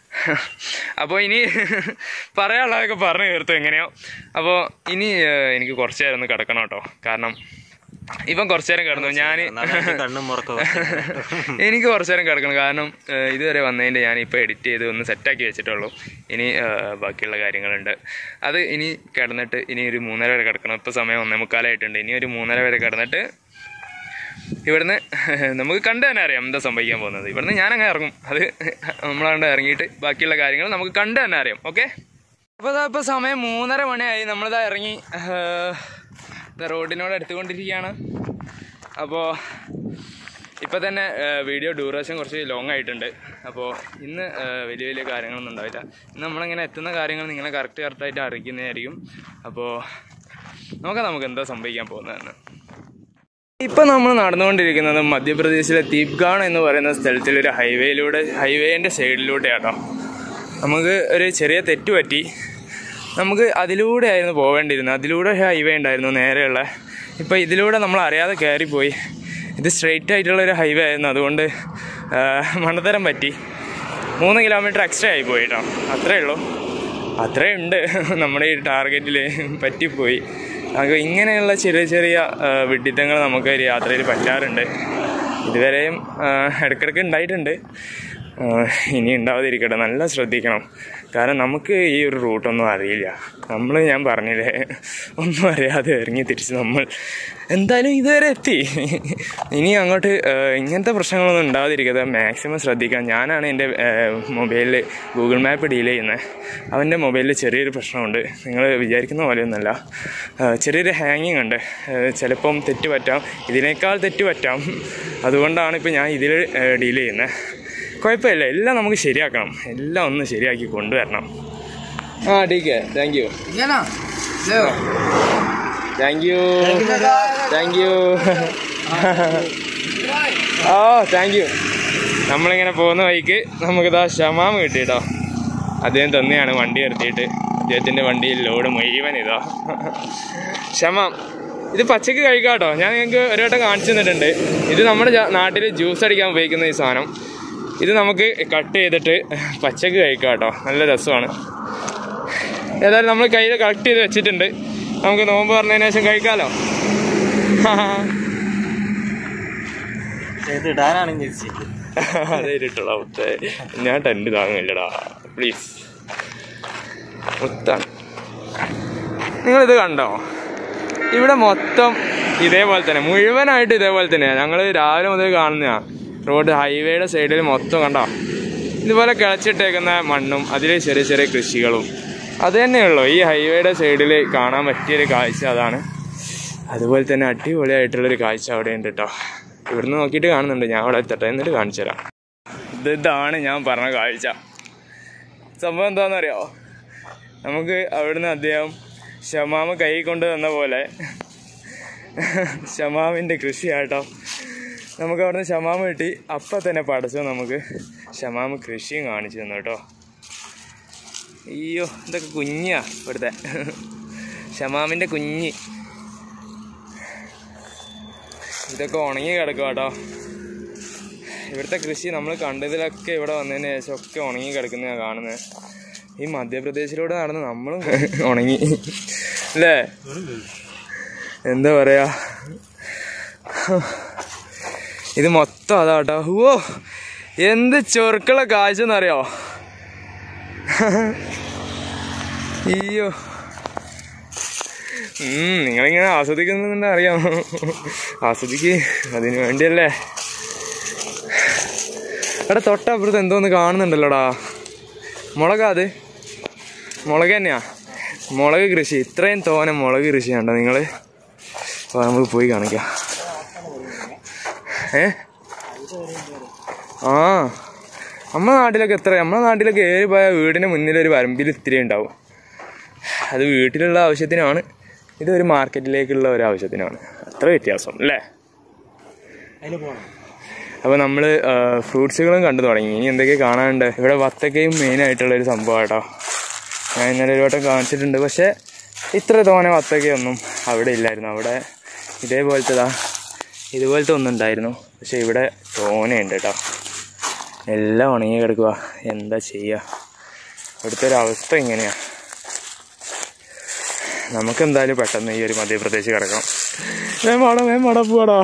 അപ്പോൾ ഇനി പറയാനുള്ളതൊക്കെ പറഞ്ഞു തീർത്തു എങ്ങനെയോ അപ്പോൾ ഇനി ഏഹ്, എനിക്ക് കുറച്ച് നേരം ഒന്ന് കിടക്കണം കേട്ടോ കാരണം ഇപ്പം കുറച്ച് നേരം കിടന്നു ഞാൻ കണ്ണും മുറക്കം എനിക്ക് കുറച്ച് നേരം കിടക്കണം കാരണം ഏഹ്, ഇതുവരെ വന്നതിൻ്റെ ഞാൻ ഇപ്പോൾ എഡിറ്റ് ചെയ്ത് ഒന്ന് സെറ്റാക്കി വെച്ചിട്ടുള്ളൂ ഇനി ഏഹ്, ബാക്കിയുള്ള കാര്യങ്ങളുണ്ട് അത് ഇനി കിടന്നിട്ട് ഇനി ഒരു മൂന്നര വരെ കിടക്കണം ഇപ്പോൾ സമയം ഒന്നേ മുക്കാലായിട്ടുണ്ട് ഇനി ഒരു മൂന്നര വരെ കിടന്നിട്ട് ഇവിടുന്ന് നമുക്ക് കണ്ടു തന്നെ അറിയാം എന്താ സംഭവിക്കാൻ പോകുന്നത് ഇവിടുന്ന് ഞാനങ്ങ് ഇറങ്ങും അത് നമ്മളവിടെ ഇറങ്ങിയിട്ട് ബാക്കിയുള്ള കാര്യങ്ങൾ നമുക്ക് കണ്ടു തന്നെ അറിയാം ഓക്കെ അപ്പോൾ ഇതാ ഇപ്പോൾ സമയം മൂന്നര മണിയായി നമ്മളിതാ ഇറങ്ങി ഏഹ്, ദാ റോഡിനോട് എടുത്തുകൊണ്ടിരിക്കുകയാണ് അപ്പോൾ ഇപ്പോൾ തന്നെ ഏഹ്, വീഡിയോ ഡ്യൂറേഷൻ കുറച്ച് ലോങ് ആയിട്ടുണ്ട് അപ്പോൾ ഇന്ന് ഏഹ്, വലിയ വലിയ കാര്യങ്ങളൊന്നും ഉണ്ടാവില്ല ഇന്ന് നമ്മളിങ്ങനെ എത്തുന്ന കാര്യങ്ങൾ നിങ്ങളെ കറക്റ്റ് കറക്റ്റായിട്ട് അറിയിക്കുന്നതായിരിക്കും അപ്പോൾ നോക്കാം നമുക്ക് എന്താ സംഭവിക്കാൻ പോകുന്നതെന്ന് ഇപ്പം നമ്മൾ നടന്നുകൊണ്ടിരിക്കുന്നത് മധ്യപ്രദേശിലെ ദീപ്ഗാൺ എന്ന് പറയുന്ന സ്ഥലത്തിൽ ഒരു ഹൈവേയിലൂടെ ഹൈവേൻ്റെ സൈഡിലൂടെയാട്ടോ നമുക്ക് ഒരു ചെറിയ തെറ്റ് പറ്റി നമുക്ക് അതിലൂടെ ആയിരുന്നു പോകേണ്ടിയിരുന്നത് അതിലൂടെ ഒരു ഹൈവേ ഉണ്ടായിരുന്നു നേരെയുള്ള ഇപ്പം ഇതിലൂടെ നമ്മൾ അറിയാതെ കയറിപ്പോയി ഇത് സ്ട്രെയിറ്റ് ആയിട്ടുള്ള ഒരു ഹൈവേ ആയിരുന്നു അതുകൊണ്ട് ആ, മണ്ടത്തരം പറ്റി മൂന്ന് കിലോമീറ്റർ എക്സ്ട്രാ ആയി പോയി കേട്ടോ അത്രേ ഉള്ളൂ അത്രേ ഉണ്ട് നമ്മുടെ ഈ ടാർഗറ്റിൽ പറ്റിപ്പോയി നമുക്ക് ഇങ്ങനെയുള്ള ചെറിയ ചെറിയ ആ, വിഡ്ഢിത്തങ്ങൾ നമുക്ക് ഒരു യാത്രയിൽ പറ്റാറുണ്ട് ഇതുവരെയും ആ, ഇടയ്ക്കിടയ്ക്ക് ഉണ്ടായിട്ടുണ്ട് ആ, ഇനി ഉണ്ടാവാതിരിക്കട്ടെ നല്ല ശ്രദ്ധിക്കണം കാരണം നമുക്ക് ഈ ഒരു റൂട്ടൊന്നും അറിയില്ല നമ്മൾ ഞാൻ പറഞ്ഞില്ലേ ഒന്നും അറിയാതെ ഇറങ്ങി തിരിച്ച് നമ്മൾ എന്തായാലും ഇതുവരെ എത്തി ഇനി അങ്ങോട്ട് ആ, ഇങ്ങനത്തെ പ്രശ്നങ്ങളൊന്നും ഉണ്ടാവാതിരിക്കാതെ മാക്സിമം ശ്രദ്ധിക്കാം ഞാനാണ് എൻ്റെ മൊബൈലിൽ ഗൂഗിൾ മാപ്പ് ഡീൽ ചെയ്യുന്നത് അവൻ്റെ മൊബൈലിൽ ചെറിയൊരു പ്രശ്നമുണ്ട് നിങ്ങൾ വിചാരിക്കുന്ന പോലെയൊന്നുമല്ല ആ, ചെറിയൊരു ഹാങ്ങിങ് ഉണ്ട് ആ, ചിലപ്പം തെറ്റ് പറ്റാം ഇതിനേക്കാൾ തെറ്റ് പറ്റാം അതുകൊണ്ടാണ് ഇപ്പോൾ ഞാൻ ഇതിൽ ഡീൽ ചെയ്യുന്നത് കുഴപ്പമില്ല എല്ലാം നമുക്ക് ശരിയാക്കണം എല്ലാം ഒന്ന് ശരിയാക്കി കൊണ്ടുവരണം ആ ടീക്ക് താങ്ക് യു ये ना ले thank you thank you oh thank you നമ്മളിങ്ങനെ പോകുന്ന വഴിക്ക് നമുക്കിതാ ഷമാം കിട്ടി കേട്ടോ അദ്ദേഹം തന്നെയാണ് വണ്ടി നിർത്തിയിട്ട് അദ്ദേഹത്തിൻ്റെ വണ്ടിയിൽ ലോഡ് മുഴുവൻ ഇതാ ഷമാം ഇത് പച്ചക്ക് കഴിക്കാം കേട്ടോ ഞാൻ നിങ്ങൾക്ക് ഒരു വട്ടം കാണിച്ചു തന്നിട്ടുണ്ട് ഇത് നമ്മുടെ നാട്ടിൽ ജ്യൂസ് അടിക്കാൻ ഉപയോഗിക്കുന്ന ഈ സാധനം ഇത് നമുക്ക് കട്ട് ചെയ്തിട്ട് പച്ചക്ക് കഴിക്കാം കേട്ടോ നല്ല രസമാണ് ഏതായാലും നമ്മൾ കയ്യിൽ കളക്ട് ചെയ്ത് വെച്ചിട്ടുണ്ട് നമുക്ക് നോമ്പ് പറഞ്ഞതിന് ശേഷം കഴിക്കാമല്ലോ ഇത് ഇടാനാണ് ചേച്ചി അതെ ഇട്ടുള്ള മുത്തേ ഞാൻ ടെൻറ്റ് താങ്ങില്ലടാ പ്ലീസ് മുത്താണ് നിങ്ങളിത് കണ്ടോ ഇവിടെ മൊത്തം ഇതേപോലെ തന്നെ മുഴുവനായിട്ട് ഇതേപോലെ തന്നെയാണ് ഞങ്ങൾ രാവിലെ മുതൽ കാണുന്നതാണ് റോഡ് ഹൈവേയുടെ സൈഡിൽ മൊത്തം കണ്ടോ ഇതുപോലെ കിളച്ചിട്ടേക്കുന്ന മണ്ണും അതിൽ ചെറിയ ചെറിയ കൃഷികളും അത് തന്നെയുള്ളൂ ഈ ഹൈവേയുടെ സൈഡിൽ കാണാൻ പറ്റിയൊരു കാഴ്ച അതാണ് അതുപോലെ തന്നെ അടിപൊളിയായിട്ടുള്ളൊരു കാഴ്ച അവിടെ ഉണ്ട് കേട്ടോ ഇവിടുന്ന് നോക്കിയിട്ട് കാണുന്നുണ്ട് ഞാൻ അവിടെ എത്തട്ടെ എന്നിട്ട് കാണിച്ചു തരാം ഇത് ഇതാണ് ഞാൻ പറഞ്ഞ കാഴ്ച സംഭവം എന്താണെന്നറിയോ നമുക്ക് അവിടുന്ന് അദ്ദേഹം ഷമാമ കൈ കൊണ്ട് തന്ന പോലെ ഷമാമിൻ്റെ കൃഷിയാട്ടോ നമുക്ക് അവിടുന്ന് ഷമാമ കിട്ടി അപ്പം തന്നെ പടച്ചോ നമുക്ക് ഷമാമ കൃഷിയും കാണിച്ചു തന്നു കേട്ടോ അയ്യോ ഇതൊക്കെ കുഞ്ഞാ ഇവിടുത്തെ ഷമാമിൻ്റെ കുഞ്ഞ് ഇതൊക്കെ ഉണങ്ങി കിടക്കും കേട്ടോ ഇവിടുത്തെ കൃഷി നമ്മൾ കണ്ടതിലൊക്കെ ഇവിടെ വന്നതിന് ശേഷം ഒക്കെ ഉണങ്ങി കിടക്കുന്നതാണ് കാണുന്നത് ഈ മധ്യപ്രദേശിലൂടെ നടന്ന് നമ്മളും ഉണങ്ങി അല്ലേ എന്താ പറയാ ഇത് മൊത്തം അതാട്ടോ ഓ എന്ത് ചൊറുക്കുള്ള കാഴ്ച എന്നറിയോ അയ്യോ ഉം, നിങ്ങളിങ്ങനെ ആസ്വദിക്കുന്നുണ്ട് അറിയാം ആസ്വദിക്ക് അതിന് വേണ്ടിയല്ലേ എടാ തൊട്ടപ്പുറത്ത് എന്തോന്ന് കാണുന്നുണ്ടല്ലോടാ മുളകാ അത് മുളക് തന്നെയാ മുളക് കൃഷി ഇത്രയും തോനെ മുളക് കൃഷി കണ്ടോ നിങ്ങൾ അപ്പോൾ നമുക്ക് പോയി കാണിക്കാം ഏ ആ നമ്മുടെ നാട്ടിലൊക്കെ എത്ര നമ്മുടെ നാട്ടിലൊക്കെ ഏറി പോയ വീടിന് മുന്നിലൊരു വരമ്പിൽ ഇത്തിരി ഉണ്ടാവും അത് വീട്ടിലുള്ള ആവശ്യത്തിനാണ് ഇത് ഒരു മാർക്കറ്റിലേക്കുള്ള ഒരു ആവശ്യത്തിനാണ് അത്ര വ്യത്യാസം അല്ലേ അതിന് പോകണം അപ്പോൾ നമ്മൾ ഫ്രൂട്ട്സുകളും കണ്ടു തുടങ്ങി ഇനി എന്തൊക്കെ കാണാനുണ്ട് ഇവിടെ വത്തക്കയും മെയിനായിട്ടുള്ള ഒരു സംഭവം കേട്ടോ ഞാൻ ഇന്നലെ ഒരു വട്ടം കാണിച്ചിട്ടുണ്ട് പക്ഷേ ഇത്ര തോനെ വത്തക്കയൊന്നും അവിടെ ഇല്ലായിരുന്നു അവിടെ ഇതേപോലത്തേതാ ഇതുപോലത്തെ ഒന്നും ഉണ്ടായിരുന്നു പക്ഷേ ഇവിടെ തോനെയുണ്ട് കേട്ടോ എല്ലാം ഉണങ്ങി കിടക്കുക എന്താ ചെയ്യുക ഇവിടുത്തെ ഒരു അവസ്ഥ ഇങ്ങനെയാണ് നമുക്ക് എന്തായാലും പെട്ടെന്ന് ഈ ഒരു മധ്യപ്രദേശ് കിടക്കാം വേമാടാ വേമാടാ പോവാടാ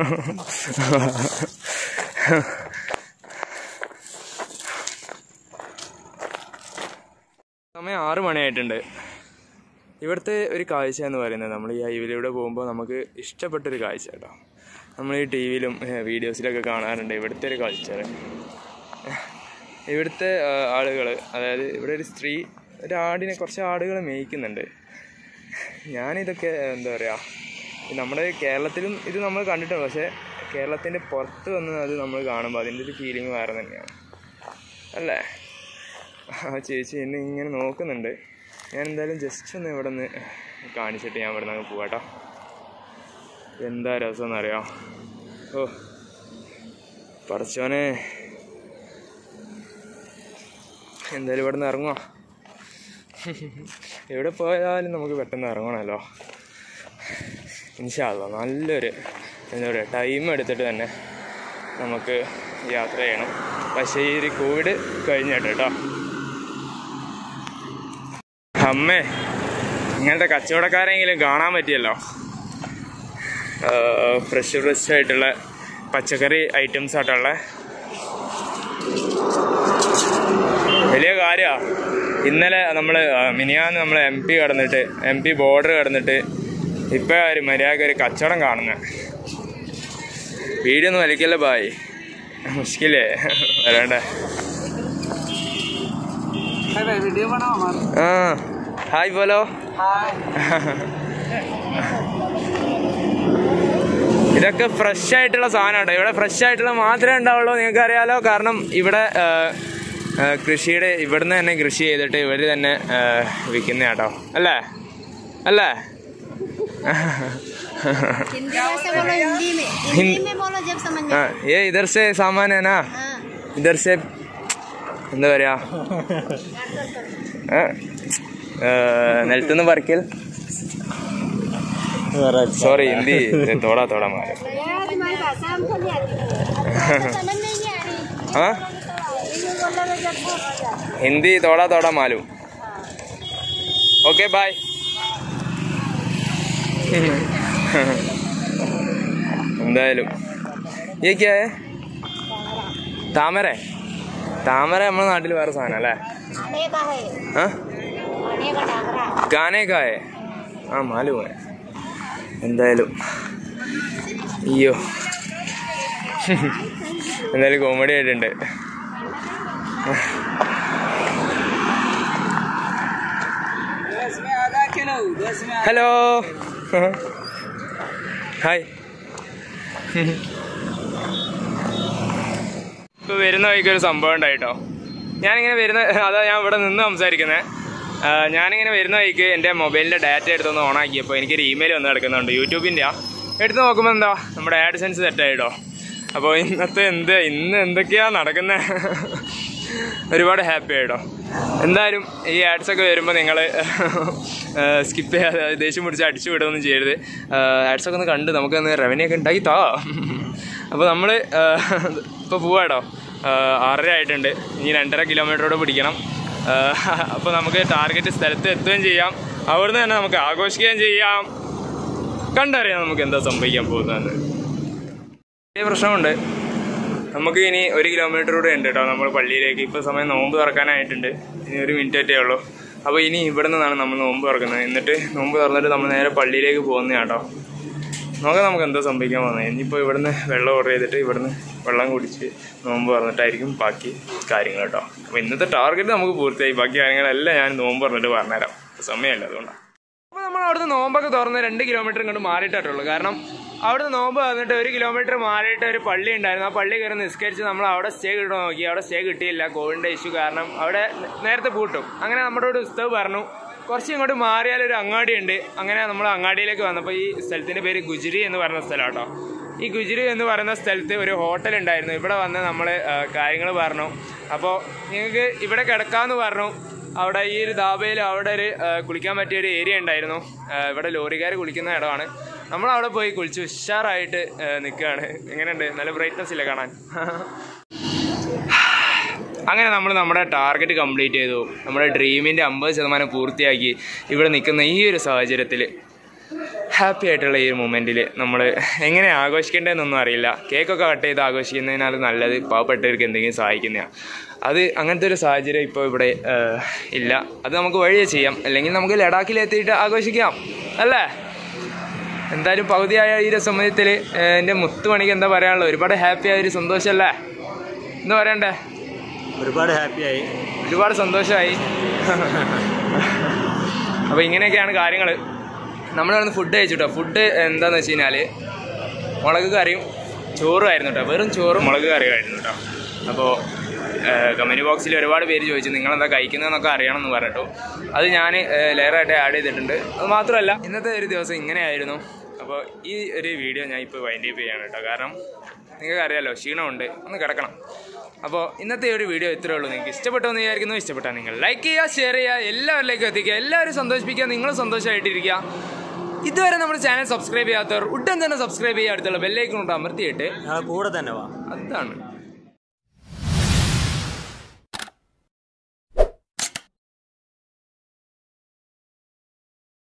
സമയം ആറ് മണിയായിട്ടുണ്ട് ഇവിടുത്തെ ഒരു കാഴ്ച എന്ന് പറയുന്നത് നമ്മൾ ഈ ഹൈവേയിലൂടെ പോകുമ്പോൾ നമുക്ക് ഇഷ്ടപ്പെട്ടൊരു കാഴ്ച കേട്ടോ നമ്മൾ ഈ ടി വിയിലും വീഡിയോസിലൊക്കെ കാണാറുണ്ട് ഇവിടുത്തെ ഒരു കൾച്ചർ ഇവിടുത്തെ ആളുകൾ അതായത് ഇവിടെ ഒരു സ്ത്രീ ഒരു ആടിനെ കുറച്ച് ആടുകൾ മേയ്ക്കുന്നുണ്ട് ഞാനിതൊക്കെ എന്താ പറയുക നമ്മുടെ കേരളത്തിലും ഇത് നമ്മൾ കണ്ടിട്ടുണ്ട് പക്ഷേ കേരളത്തിൻ്റെ പുറത്ത് വന്ന് അത് നമ്മൾ കാണുമ്പോൾ അതിൻ്റെ ഒരു ഫീലിംഗ് വേറെ തന്നെയാണ് അല്ലേ ആ ചേച്ചി എന്നെ ഇങ്ങനെ നോക്കുന്നുണ്ട് ഞാൻ എന്തായാലും ജസ്റ്റ് ഒന്ന് ഇവിടെ നിന്ന് കാണിച്ചിട്ട് ഞാൻ ഇവിടെ നിന്ന് അങ്ങ് പോവാട്ടോ എന്താ രസം എന്നറിയാം ഓ പടച്ചോനെ എന്തായാലും ഇവിടെ നിന്ന് ഇറങ്ങുക എവിടെ പോയാലും നമുക്ക് പെട്ടെന്ന് ഇറങ്ങണമല്ലോ ഇൻഷാല്ല നല്ലൊരു എന്താ പറയുക ടൈം എടുത്തിട്ട് തന്നെ നമുക്ക് യാത്ര ചെയ്യണം പക്ഷേ ഈ ഒരു കോവിഡ് കഴിഞ്ഞിട്ട് കേട്ടോ അമ്മേ ഇങ്ങനത്തെ കച്ചവടക്കാരെങ്കിലും കാണാൻ പറ്റിയല്ലോ ഫ്രഷ് ഫ്രഷ് ആയിട്ടുള്ള പച്ചക്കറി ഐറ്റംസ് ആയിട്ടുള്ള വലിയ കാര്യമാണ് ഇന്നലെ നമ്മൾ മിനിയാന്ന് നമ്മൾ എം പി കടന്നിട്ട് എം പി ബോർഡർ കടന്നിട്ട് ഇപ്പം ഒരു മര്യാദ ഒരു കച്ചവടം കാണുന്നത് വീഡിയോ ഒന്നും വലിക്കല്ലേ ബായ് മുഷ്കിലേ വരണ്ടേ वीडियो बनाओ हमारा ആ ഹായ് ബോലോ हाय ഇതൊക്കെ ഫ്രഷ് ആയിട്ടുള്ള സാധനമാണ് ഇവിടെ ഫ്രഷ് ആയിട്ടുള്ള മാത്രമേ ഉണ്ടാവുള്ളൂ നിങ്ങൾക്ക് അറിയാലോ കാരണം ഇവിടെ ആ, ആ, കൃഷിയുടെ ഇവിടുന്ന് തന്നെ കൃഷി ചെയ്തിട്ട് ഇവർ തന്നെ വിൽക്കുന്ന കേട്ടോ അല്ലേ അല്ലേ हिंदी जैसे बोलो हिंदी में हिंदी में बोलो जब समझ में हाँ ये इधर से सामान है ना हाँ ഇതർ സെ എന്താ പറയാ ഏ? ഏ, നിലത്തുനിന്ന് പറിക്കൽ സോറി ഹിന്ദി തോടാ തോടാ മാറി यार तुम्हारी भाषा हमको नहीं आती समझ में नहीं आ रही हाँ हिंदी बोलो जब समझ हिंदी थोड़ा थोड़ा मालूम ओके बाय എന്തായാലും ये क्या है താമര താമര നമ്മുടെ നാട്ടിൽ വേറെ സാധനം അല്ലേ खाने का है ആ खाने का डागरा ഗാനെ കാ है ആ മാലൂം है എന്തായാലും അയ്യോ എന്തായാലും കോമഡി ആയിട്ടുണ്ട് ഹലോ ഹായ് ഇപ്പോൾ വരുന്ന വഴിക്ക് ഒരു സംഭവം ഉണ്ടായിട്ടോ ഞാനിങ്ങനെ വരുന്ന അതാ ഞാൻ ഇവിടെ നിന്ന് സംസാരിക്കുന്നത് ഞാനിങ്ങനെ വരുന്ന വഴിക്ക് എൻ്റെ മൊബൈലിൻ്റെ ഡാറ്റ എടുത്തൊന്ന് ഓണാക്കിയപ്പോൾ എനിക്കൊരു ഇമെയിൽ വന്ന് കിടക്കുന്നുണ്ട് യൂട്യൂബിൻ്റെ എടുത്ത് നോക്കുമ്പോൾ എന്താ നമ്മുടെ ആഡ്സെൻസ് സെറ്റായിട്ടോ അപ്പോൾ ഇന്നത്തെ എന്ത് ഇന്ന് എന്തൊക്കെയാണ് നടക്കുന്നത് ഒരുപാട് ഹാപ്പി ആയിട്ടോ എന്തായാലും ഈ ആഡ്സ് ഒക്കെ വരുമ്പോൾ നിങ്ങൾ സ്കിപ്പ് ചെയ്യാതെ ദേഷ്യം പിടിച്ച് അടിച്ചു വിടുകയൊന്നും ചെയ്യരുത് ആഡ്സ് ഒക്കെ ഒന്ന് കണ്ട് നമുക്കൊന്ന് റവന്യൂ ഒക്കെ ഉണ്ടാക്കി താ അപ്പോൾ നമ്മൾ ഇപ്പോൾ പോവാട്ടോ ആറര ആയിട്ടുണ്ട് ഇനി രണ്ടര കിലോമീറ്ററോട് പിടിക്കണം അപ്പോൾ നമുക്ക് ടാർഗറ്റ് സ്ഥലത്ത് എത്തുകയും ചെയ്യാം അവിടുന്ന് തന്നെ നമുക്ക് ആഘോഷിക്കുകയും ചെയ്യാം കണ്ടറിയാം നമുക്ക് എന്താ സംഭവിക്കാൻ പോകുന്നതെന്ന് വലിയ പ്രശ്നമുണ്ട് നമുക്ക് ഇനി ഒരു കിലോമീറ്റർ കൂടെ ഉണ്ട് കേട്ടോ നമ്മൾ പള്ളിയിലേക്ക് ഇപ്പോൾ സമയം നോമ്പ് തുറക്കാനായിട്ടുണ്ട് ഇനി ഒരു മിനിറ്റ് ഒറ്റേ ഉള്ളൂ അപ്പോൾ ഇനി ഇവിടെ നിന്നാണ് നമ്മൾ നോമ്പ് തുറക്കുന്നത് എന്നിട്ട് നോമ്പ് തുറന്നിട്ട് നമ്മൾ നേരെ പള്ളിയിലേക്ക് പോകുന്നതാണ് കേട്ടോ നോക്കാം നമുക്ക് എന്താ സംഭവിക്കാൻ പോകുന്നത് ഇനിയിപ്പോൾ ഇവിടുന്ന് വെള്ളം ഓർഡർ ചെയ്തിട്ട് ഇവിടുന്ന് വെള്ളം കുടിച്ച് നോമ്പ് തുറന്നിട്ടായിരിക്കും ബാക്കി കാര്യങ്ങൾ കേട്ടോ അപ്പോൾ ഇന്നത്തെ ടാർഗറ്റ് നമുക്ക് പൂർത്തിയായി ബാക്കി കാര്യങ്ങളെല്ലാം ഞാൻ നോമ്പ് തുറന്നിട്ട് പറഞ്ഞുതരാം സമയമില്ല അതുകൊണ്ടാണ് അപ്പോൾ നമ്മൾ അവിടുന്ന് നോമ്പൊക്കെ തുറന്ന് രണ്ട് കിലോമീറ്റർ ഇങ്ങോട്ട് മാറിയിട്ടായിട്ടുള്ളൂ കാരണം അവിടുന്ന് നോമ്പ് വന്നിട്ട് ഒരു കിലോമീറ്റർ മാറിയിട്ട് ഒരു പള്ളി ഉണ്ടായിരുന്നു ആ പള്ളി കയറി നിസ്കരിച്ച് നമ്മൾ അവിടെ സ്റ്റേ കിട്ടുമോ നോക്കി അവിടെ സ്റ്റേ കിട്ടിയില്ല കോവിഡിൻ്റെ ഇഷ്യൂ കാരണം അവിടെ നേരത്തെ പൂട്ടും അങ്ങനെ നമ്മുടെ ഒരു ഉസ്തവ് പറഞ്ഞു കുറച്ച് ഇങ്ങോട്ട് മാറിയാൽ ഒരു അങ്ങാടി ഉണ്ട് അങ്ങനെ നമ്മൾ അങ്ങാടിയിലേക്ക് വന്നപ്പോൾ ഈ സ്ഥലത്തിൻ്റെ പേര് ഗുജരി എന്ന് പറയുന്ന സ്ഥലം കേട്ടോ ഈ ഗുജരി എന്ന് പറയുന്ന സ്ഥലത്ത് ഒരു ഹോട്ടൽ ഉണ്ടായിരുന്നു ഇവിടെ വന്ന് നമ്മൾ കാര്യങ്ങൾ പറഞ്ഞു അപ്പോൾ നിങ്ങൾക്ക് ഇവിടെ കിടക്കാമെന്ന് പറഞ്ഞു അവിടെ ഈ ഒരു ധാബയിൽ അവിടെ ഒരു ആ, കുളിക്കാൻ പറ്റിയ ഒരു ഏരിയ ഉണ്ടായിരുന്നു ആ, ഇവിടെ ലോറിക്കാർ കുളിക്കുന്ന ഇടമാണ് നമ്മൾ അവിടെ പോയി കുളിച്ച് ഉഷാറായിട്ട് നിൽക്കുകയാണ് എങ്ങനെയുണ്ട് നല്ല ബ്രൈറ്റ്നസ് ഇല്ല കാണാൻ അങ്ങനെ നമ്മൾ നമ്മുടെ ടാർഗറ്റ് കംപ്ലീറ്റ് ചെയ്തു നമ്മുടെ ഡ്രീമിൻ്റെ അമ്പത് ശതമാനം പൂർത്തിയാക്കി ഇവിടെ നിൽക്കുന്ന ഈ ഒരു സാഹചര്യത്തിൽ ഹാപ്പി ആയിട്ടുള്ള ഈ ഒരു മൊമെൻറ്റിൽ നമ്മൾ എങ്ങനെ ആഘോഷിക്കേണ്ടതെന്നൊന്നും അറിയില്ല കേക്കൊക്കെ കട്ട് ചെയ്ത് ആഘോഷിക്കുന്നതിനാൽ നല്ലത് പാവപ്പെട്ടവർക്ക് എന്തെങ്കിലും സഹായിക്കുന്നതാണ് അത് അങ്ങനത്തെ ഒരു സാഹചര്യം ഇപ്പോൾ ഇവിടെ ഏഹ്, ഇല്ല അത് നമുക്ക് വഴിയേ ചെയ്യാം അല്ലെങ്കിൽ നമുക്ക് ലഡാക്കിലെത്തിയിട്ട് ആഘോഷിക്കാം അല്ലേ എന്തായാലും പകുതിയായ ഈ ഒരു സമയത്തിൽ എൻ്റെ മുത്തുമണിക്ക് എന്താ പറയാനുള്ളത് ഒരുപാട് ഹാപ്പി ആയ ഒരു സന്തോഷമല്ലേ എന്താ പറയണ്ടേ ഒരുപാട് ഹാപ്പിയായി ഒരുപാട് സന്തോഷമായി അപ്പോൾ ഇങ്ങനെയൊക്കെയാണ് കാര്യങ്ങൾ നമ്മളിവിടുന്ന് ഫുഡ് കഴിച്ചിട്ടോ ഫുഡ് എന്താണെന്ന് വെച്ച് കഴിഞ്ഞാൽ മുളക് കറിയും ചോറും ആയിരുന്നു കേട്ടോ വെറും ചോറും മുളക് കറിയുമായിരുന്നു കേട്ടോ അപ്പോൾ കമൻറ്റ് ബോക്സിൽ ഒരുപാട് പേര് ചോദിച്ചു നിങ്ങളെന്താ കഴിക്കുന്നതെന്നൊക്കെ അറിയണമെന്ന് പറഞ്ഞിട്ടു അത് ഞാൻ ലെയറായിട്ട് ആഡ് ചെയ്തിട്ടുണ്ട് അത് മാത്രമല്ല ഇന്നത്തെ ഒരു ദിവസം ഇങ്ങനെയായിരുന്നു അപ്പോൾ ഈ ഒരു വീഡിയോ ഞാൻ ഇപ്പോൾ വൈൻഡ് അപ്പ് ചെയ്യാണ് കേട്ടോ കാരണം നിങ്ങൾക്ക് അറിയാലോ ക്ഷീണമുണ്ട് ഒന്ന് കിടക്കണം അപ്പോൾ ഇന്നത്തെ ഒരു വീഡിയോ ഇത്രയേ ഉള്ളൂ നിങ്ങൾക്ക് ഇഷ്ടപ്പെട്ടു എന്ന് വിചാരിക്കുന്നു ഇഷ്ടപ്പെട്ടാൽ നിങ്ങൾ ലൈക്ക് ചെയ്യുക ഷെയർ ചെയ്യുക എല്ലാവരിലേക്കും എത്തിക്കുക എല്ലാവരും സന്തോഷിപ്പിക്കുക നിങ്ങളും സന്തോഷമായിട്ടിരിക്കുക ഇതുവരെ നമ്മുടെ ചാനൽ സബ്സ്ക്രൈബ് ചെയ്യാത്തവർ ഉടൻ തന്നെ സബ്സ്ക്രൈബ് ചെയ്യുക അടുത്തുള്ള ബെല്ലൈക്കൺ കൊണ്ട് അമർത്തിയിട്ട് ഞങ്ങളെ കൂടെ തന്നെ വാ അതാണ്